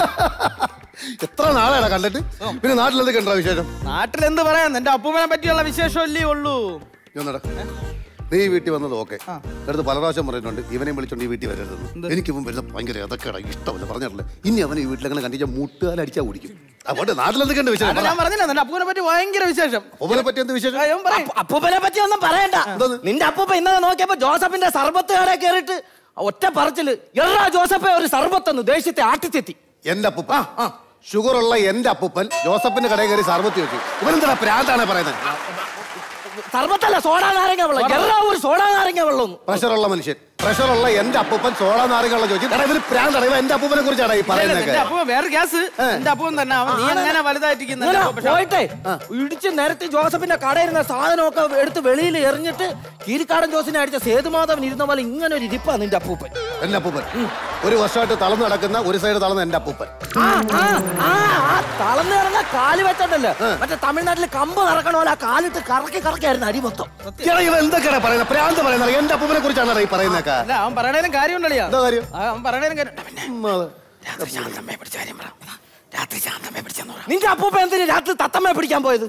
എത്ര നാളാണ് കണ്ടിട്ട് പിന്നെ നാട്ടിലെന്തൊക്കെ ഉണ്ടോ വിശേഷം നാട്ടിൽ എന്ത് പറയാൻ എന്റെ അപ്പൂപ്പനെ പറ്റിയുള്ള വിശേഷമല്ലേ ഉള്ളൂ ഒന്നടാ നീ ഈ വീട്ടിൽ വന്നത് ഓക്കെ അടുത്ത് പല പ്രാവശ്യം പറഞ്ഞിട്ടുണ്ട് ഇവനെയും വിളിച്ചോണ്ട് ഈ വീട്ടിൽ വരരുതെന്ന് എനിക്ക് ഇവൻ വരുന്ന ഭയങ്കര അതൊക്കെയാണ് ഇഷ്ടമല്ല പറഞ്ഞിട്ടില്ല ഇനി അവൻ ഈ വീട്ടിലെങ്ങനെ കണ്ടിച്ചാൽ മുട്ടുകാൽ അടിച്ചാൽ ഓടിക്കും അതുകൊണ്ട് നാട്ടിലെന്തൊക്കെ ഉണ്ട് വിശേഷം അല്ല, ഞാൻ പറഞ്ഞില്ല എന്റെ അപ്പൂനെ പറ്റി ഭയങ്കര വിശേഷം ഒവനെ പറ്റി എന്ത് വിശേഷം അവൻ പറയും അപ്പൂപ്പനെ പറ്റി ഒന്നും പറയണ്ട നിന്റെ അപ്പൂപ്പ ഇന്നലെ നോക്കിയപ്പോ ജോസഫിന്റെ സർബത്ത് കട കയറിയിട്ട് ഒറ്റ പറച്ചില് എറാ ജോസഫെ ഒരു സർബത്തെന്ന് ദേഷ്യത്തെ ആട്ടിത്തെത്തി എന്റെ അപ്പൂപ്പ ഷുഗർ ഉള്ള എന്റെ അപ്പൂപ്പൻ ജോസഫിന്റെ കടയിൽ കയറി സർബത്തി വെച്ചു ഇവനെന്താ പ്രാന്താണ് പറയുന്നത് സർബത്തല്ല സോഡാ നാരങ്ങ വെള്ളം എറാ ഒരു സോഡാ നാരങ്ങ വെള്ളം പ്രഷറുള്ള മനുഷ്യൻ പ്രഷറുള്ള എന്റെ അപ്പൂപ്പൻ സോള നാരങ്ങളുള്ള ചോദിച്ചു എടാ ഇവര് പ്രാന്ത് അറിയുമ്പോ എന്റെ അപ്പൂപ്പനെ കുറിച്ചാണ് ഈ പറയുന്നത് എന്റെ അപ്പൂപ്പൻ വേറെ ഗ്യാസ് എന്റെ അപ്പൂപ്പൻ തന്നെ അവൻ നീ അങ്ങനെ വലുതായിട്ടിരിക്കുന്ന ഇങ്ങനെ എന്റെ അപ്പൂപ്പൻ. പോയിട്ടേ ഇടിച്ച് നിരത്തി ജോസഫിന്റെ കടയിരുന്ന സാധനമൊക്കെ എടുത്ത് വെളിയിൽ എറിഞ്ഞിട്ട് കീരിക്കാടൻ ജോസിനെ അടിച്ച സേതുമാധവൻ ഇരുന്ന പോലെ ഇങ്ങനെ ഒരു ഇരിപ്പാ നിന്റെ അപ്പൂപ്പൻ എന്റെ അപ്പൂപ്പൻ ഒരു വർഷമായിട്ട് തളർന്നു നടക്കുന്ന ഒരു സൈഡ് തളർന്ന എന്റെ അപ്പൂപ്പൻ ആ, ആ, ആ, ആ തളർന്ന് ഇറങ്ങ കാല് വെച്ചിട്ടല്ലേ മറ്റേ തമിഴ്നാട്ടിൽ കമ്പ് കറക്കണ പോലെ ആ കാലിട്ട് കറക്കി കറക്കിയായിരുന്നു അടി മൊത്തം എടാ, ഇവ എന്തൊക്കെയാണ് പറയുന്നത് പ്രാന്ത് പറയുന്നത് എന്റെ അപ്പൂപ്പനെ കുറിച്ചാണ് ഈ പറയുന്നൊക്കെ അല്ല അവൻ പറയണേലും കാര്യമുണ്ടല്ലോ എന്താ കാര്യം അവൻ പറയണേലും കാര്യം നിന്റെ അപ്പൂപ്പ എന്തിനു രാത്രി തത്തമ്മയെ പിടിക്കാൻ പോയത്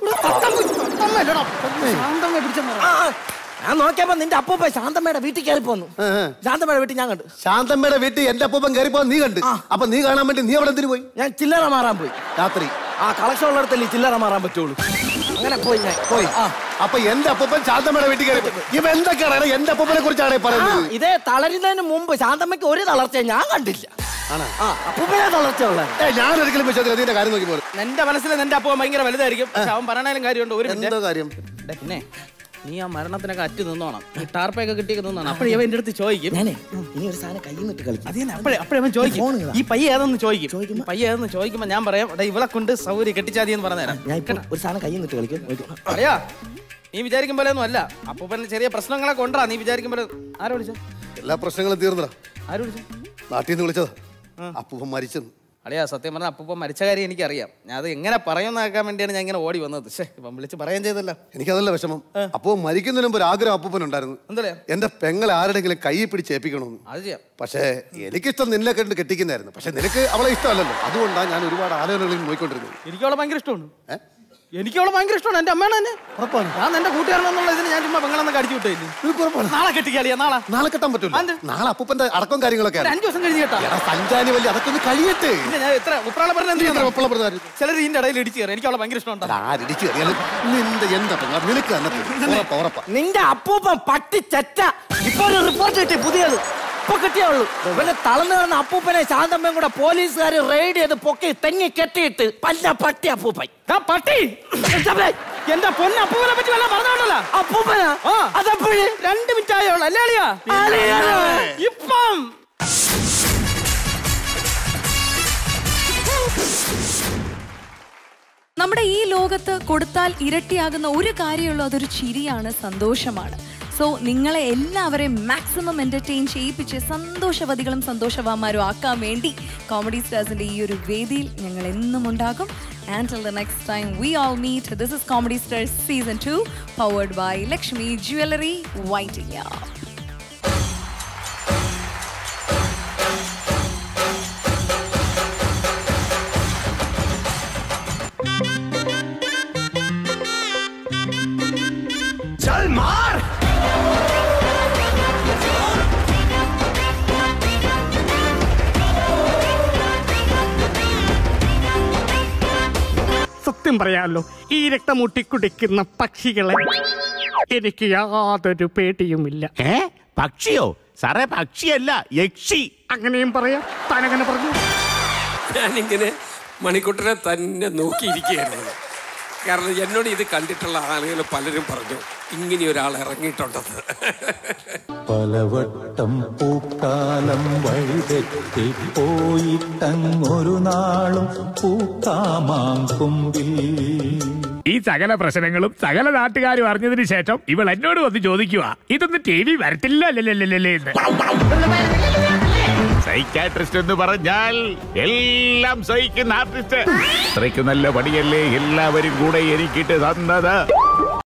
ആ, ആ. ഞാൻ നോക്കിയപ്പോ നിന്റെ അപ്പൂപ്പ ശാന്തമ്മയുടെ വീട്ടിൽ കയറി പോന്നു ശാന്തമ്മയുടെ വീട്ടിൽ ഞാൻ കണ്ടു ശാന്തമ്മയുടെ വീട്ടിൽ എന്റെ അപ്പൂപ്പൻ കയറിപ്പോ നീ കണ്ട് അപ്പൊ നീ കാണാൻ വേണ്ടി നീ അവിടെ എന്തിനു പോയി ഞാൻ ചില്ലറ മാറാൻ പോയി രാത്രി ആ കളക്ഷൻ ഉള്ളിടത്തല്ലേ ഈ ചില്ലറ മാറാൻ പറ്റുള്ളൂ അങ്ങനെ പോയി ഞാൻ പോയി അപ്പൊ എന്റെ അപ്പൂപ്പൻ ശാന്തമ്മയുടെ വീട്ടിൽ കയറി പോയി. ഇവ എന്തൊക്കെയാണ് എന്റെ അപ്പൂപ്പനെ കുറിച്ചാണ് ഈ ആ, പറയുന്നത് ഇതേ തളരുന്നതിന് മുമ്പ് ശാന്തമ്മയ്ക്ക് ഒരു തളർച്ച ഞാൻ കണ്ടില്ല ആണോ ആ അപ്പൂപ്പനെ തളർച്ച ഉള്ള ഞാൻ ഒരിക്കലും വിശ്വസിക്കില്ല നിന്റെ കാര്യം നോക്കി പോലെ എന്റെ മനസ്സിൽ നിന്റെ അപ്പൂപ്പൻ ഭയങ്കര വലുതായിരിക്കും പക്ഷെ അവൻ പറയണേലും കാര്യമുണ്ട് ഒരു എന്തോ കാര്യം ഡേ, പിന്നെ നീ ആ മരണത്തിനൊക്കെ അറ്റ് നിന്നോണം ഈ ടാർപ്പൊക്കെ കിട്ടിയൊക്കെ നിന്നോണം അപ്പോഴേ അവൻ എന്റെ അടുത്ത് ചോദിക്കും ഞാനേ ഇനി ഒരു സാധനം കയ്യിൽ നിന്നിട്ട് കളിക്കും അത് തന്നെ അപ്പോഴേ അപ്പോഴേ അവൻ ചോദിക്കും ഈ പയ്യ ഏതെന്ന് ചോദിക്കും ഈ പയ്യ ഏതെന്ന് ചോദിക്കുമ്പോ ഞാൻ പറയാം "എടാ, ഇവളെ കൊണ്ട് സൗകര്യം കെട്ടിച്ചാതി എന്ന് പറഞ്ഞുതരാം ഞാൻ ഇപ്പൊ ഒരു സാധനം കയ്യിൽ നിന്നിട്ട് കളിക്കും അറിയാ നീ വിചാരിക്കും പോലെ ഒന്നും അല്ല അപ്പൂപ്പന് ചെറിയ പ്രശ്നങ്ങളൊക്കെ ഉണ്ടാ നീ വിചാരിക്കും പോലെ ആരോ വിളിച്ചോ എല്ലാ പ്രശ്നങ്ങളും തീർന്നടാ ആരോ വിളിച്ചോ നാട്ടിൽ നിന്ന് വിളിച്ചതാ അപ്പൂപ്പൻ മരിച്ചെന്ന് അളിയാ സത്യം പറഞ്ഞാൽ അപ്പൂപ്പൻ മരിച്ച കാര്യം എനിക്കറിയാം ഞാൻ അത് എങ്ങനെ പറയുന്നതാക്കാൻ വേണ്ടിയാണ് ഞാൻ ഇങ്ങനെ ഓടി വന്നത് പക്ഷേ ഇപ്പം വിളിച്ച് പറയാൻ ചെയ്തല്ലോ എനിക്കതല്ല വിഷമം അപ്പോ മരിക്കുന്നതിന് മുമ്പ് ഒരു ആഗ്രഹം അപ്പൂപ്പൻ ഉണ്ടായിരുന്നു എന്തല്ലേ എന്റെ പെങ്ങളെ ആരുടെങ്കിലും കൈ പിടിച്ച് ഏൽപ്പിക്കണമെന്ന് അത് ചെയ്യാം പക്ഷേ എനിക്കിഷ്ടം നിന്നെ കണ്ട് കെട്ടിക്കുന്നതായിരുന്നു പക്ഷെ നിനക്ക് അവളെ ഇഷ്ടമല്ലല്ലോ അതുകൊണ്ടാണ് ഞാൻ ഒരുപാട് ആലോചനകളിൽ നോയിക്കൊണ്ടിരുന്നത് എനിക്ക് അവളെ ഭയങ്കര ഇഷ്ടമാണ് എനിക്ക് അവളെ ഭയങ്കര ഇഷ്ടമാണ് എന്റെ അമ്മയാണ് തന്നെ ഉറപ്പാണ് ഞാൻ എന്റെ കൂട്ടുകാരനെന്നുള്ള ഇതിന് ഞാൻ ചുമ്മാ പെങ്ങളെന്നൊക്കെ അടിച്ചു വിട്ടില്ലേ നാളെ കെട്ടിക്കാളിയാ നാളെ നാളെ കെട്ടാൻ പറ്റൂല നാളെ അപ്പൂപ്പന്റെ അടക്കം കാര്യങ്ങളൊക്കെ ഒരു അഞ്ചു ദിവസം കഴിഞ്ഞ് കേട്ടാ എടാ, സഞ്ചാരി വലിയ അതൊക്കെ ഒന്ന് കഴിയട്ടെ ഇല്ല, ഞാൻ എത്ര ഉപ്രാള പറഞ്ഞ നീ എത്ര ഉപ്പള പറഞ്ഞ ചിലർ ഇതിന്റെ ഇടയിൽ ഇടിച്ചു കയറി എനിക്ക് അവളെ ഭയങ്കര ഇഷ്ടമുണ്ടോ ആരിടിച്ചു കയറിയാലും നിന്റെ എന്താ പെങ്ങളെ? നിനക്ക് തന്നെ ഉറപ്പാ ഉറപ്പാ നിന്റെ അപ്പൂപ്പൻ പട്ടി ചെറ്റ ഇപ്പൊ ഒരു റിപ്പോർട്ട് കിട്ടി പുതിയത് ഇപ്പൊ കിട്ടിയുള്ളൂ ഇവന്റെ തളർന്നു കിടന്ന അപ്പൂപ്പനെ ശാന്തമ്മയും കൂടെ പോലീസുകാർ റെയ്ഡ് ചെയ്ത് പൊക്കി തെങ്ങി കെട്ടിയിട്ട് പല്ല പട്ടി അപ്പൂപ്പൻ പട്ടി എന്റെ പൊന്ന അപ്പൂപ്പനെ പറ്റി വല്ല പറഞ്ഞോണ്ടല്ലോ അപ്പൂപ്പനാ അതപ്പോഴേ രണ്ട് മിനിറ്റ് ആയോളൂ അല്ലേ അളിയാ അളിയാ. ഇപ്പം നമ്മുടെ ഈ ലോകത്ത് കൊടുത്താൽ ഇരട്ടിയാകുന്ന ഒരു കാര്യമുള്ളൂ അതൊരു ചിരിയാണ് സന്തോഷമാണ് സോ നിങ്ങളെ എല്ലാവരെയും മാക്സിമം എന്റർടൈൻ ചെയ്യിപ്പിച്ച് സന്തോഷവതികളും സന്തോഷവാന്മാരും ആക്കാൻ വേണ്ടി കോമഡി സ്റ്റാർസിന്റെ ഈ ഒരു വേദിയിൽ ഞങ്ങൾ എന്നും ഉണ്ടാകും and the next time we all meet this is Comedy stars season two powered by Lakshmi jewellery waiting चल मार സത്യം പറയാമല്ലോ ഈ രക്തമുട്ടി കുടിക്കുന്ന പക്ഷികളെ എനിക്ക് യാതൊരു പേടിയുമില്ല ഏ പക്ഷിയോ സാറേ പക്ഷിയല്ല യക്ഷി അങ്ങനെയും പറയാം താനങ്ങനെ പറഞ്ഞു ഞാനിങ്ങനെ മണിക്കുട്ടനെ തന്നെ നോക്കിയിരിക്കുകയായിരുന്നു കാരണം എന്നോട് ഇത് കണ്ടിട്ടുള്ള ആളുകൾ പലരും പറഞ്ഞു ഇങ്ങനെ ഒരാൾ ഇറങ്ങിയിട്ടുണ്ടെന്ന് പലവട്ടം പൂക്കാലം വഴിതെറ്റി പോയിട്ടങ്ങൊരു നാളും പൂക്കാമാങ്കൊമ്പിൽ ഈ സകല പ്രശ്നങ്ങളും സകല നാട്ടുകാരും അറിഞ്ഞതിന് ശേഷം ഇവൾ എന്നോട് വന്ന് ചോദിക്കുക ഇതൊന്നും ടി വി വരത്തില്ല അല്ലല്ലല്ലേ എന്ന് സൈക്കാട്രിസ്റ്റ് എന്ന് പറഞ്ഞാൽ എല്ലാം സഹിക്കുന്ന ആർട്ടിസ്റ്റ് അത്രയ്ക്ക് നല്ല പണിയല്ലേ എല്ലാവരും കൂടെ എനിക്കിട്ട് തന്നത്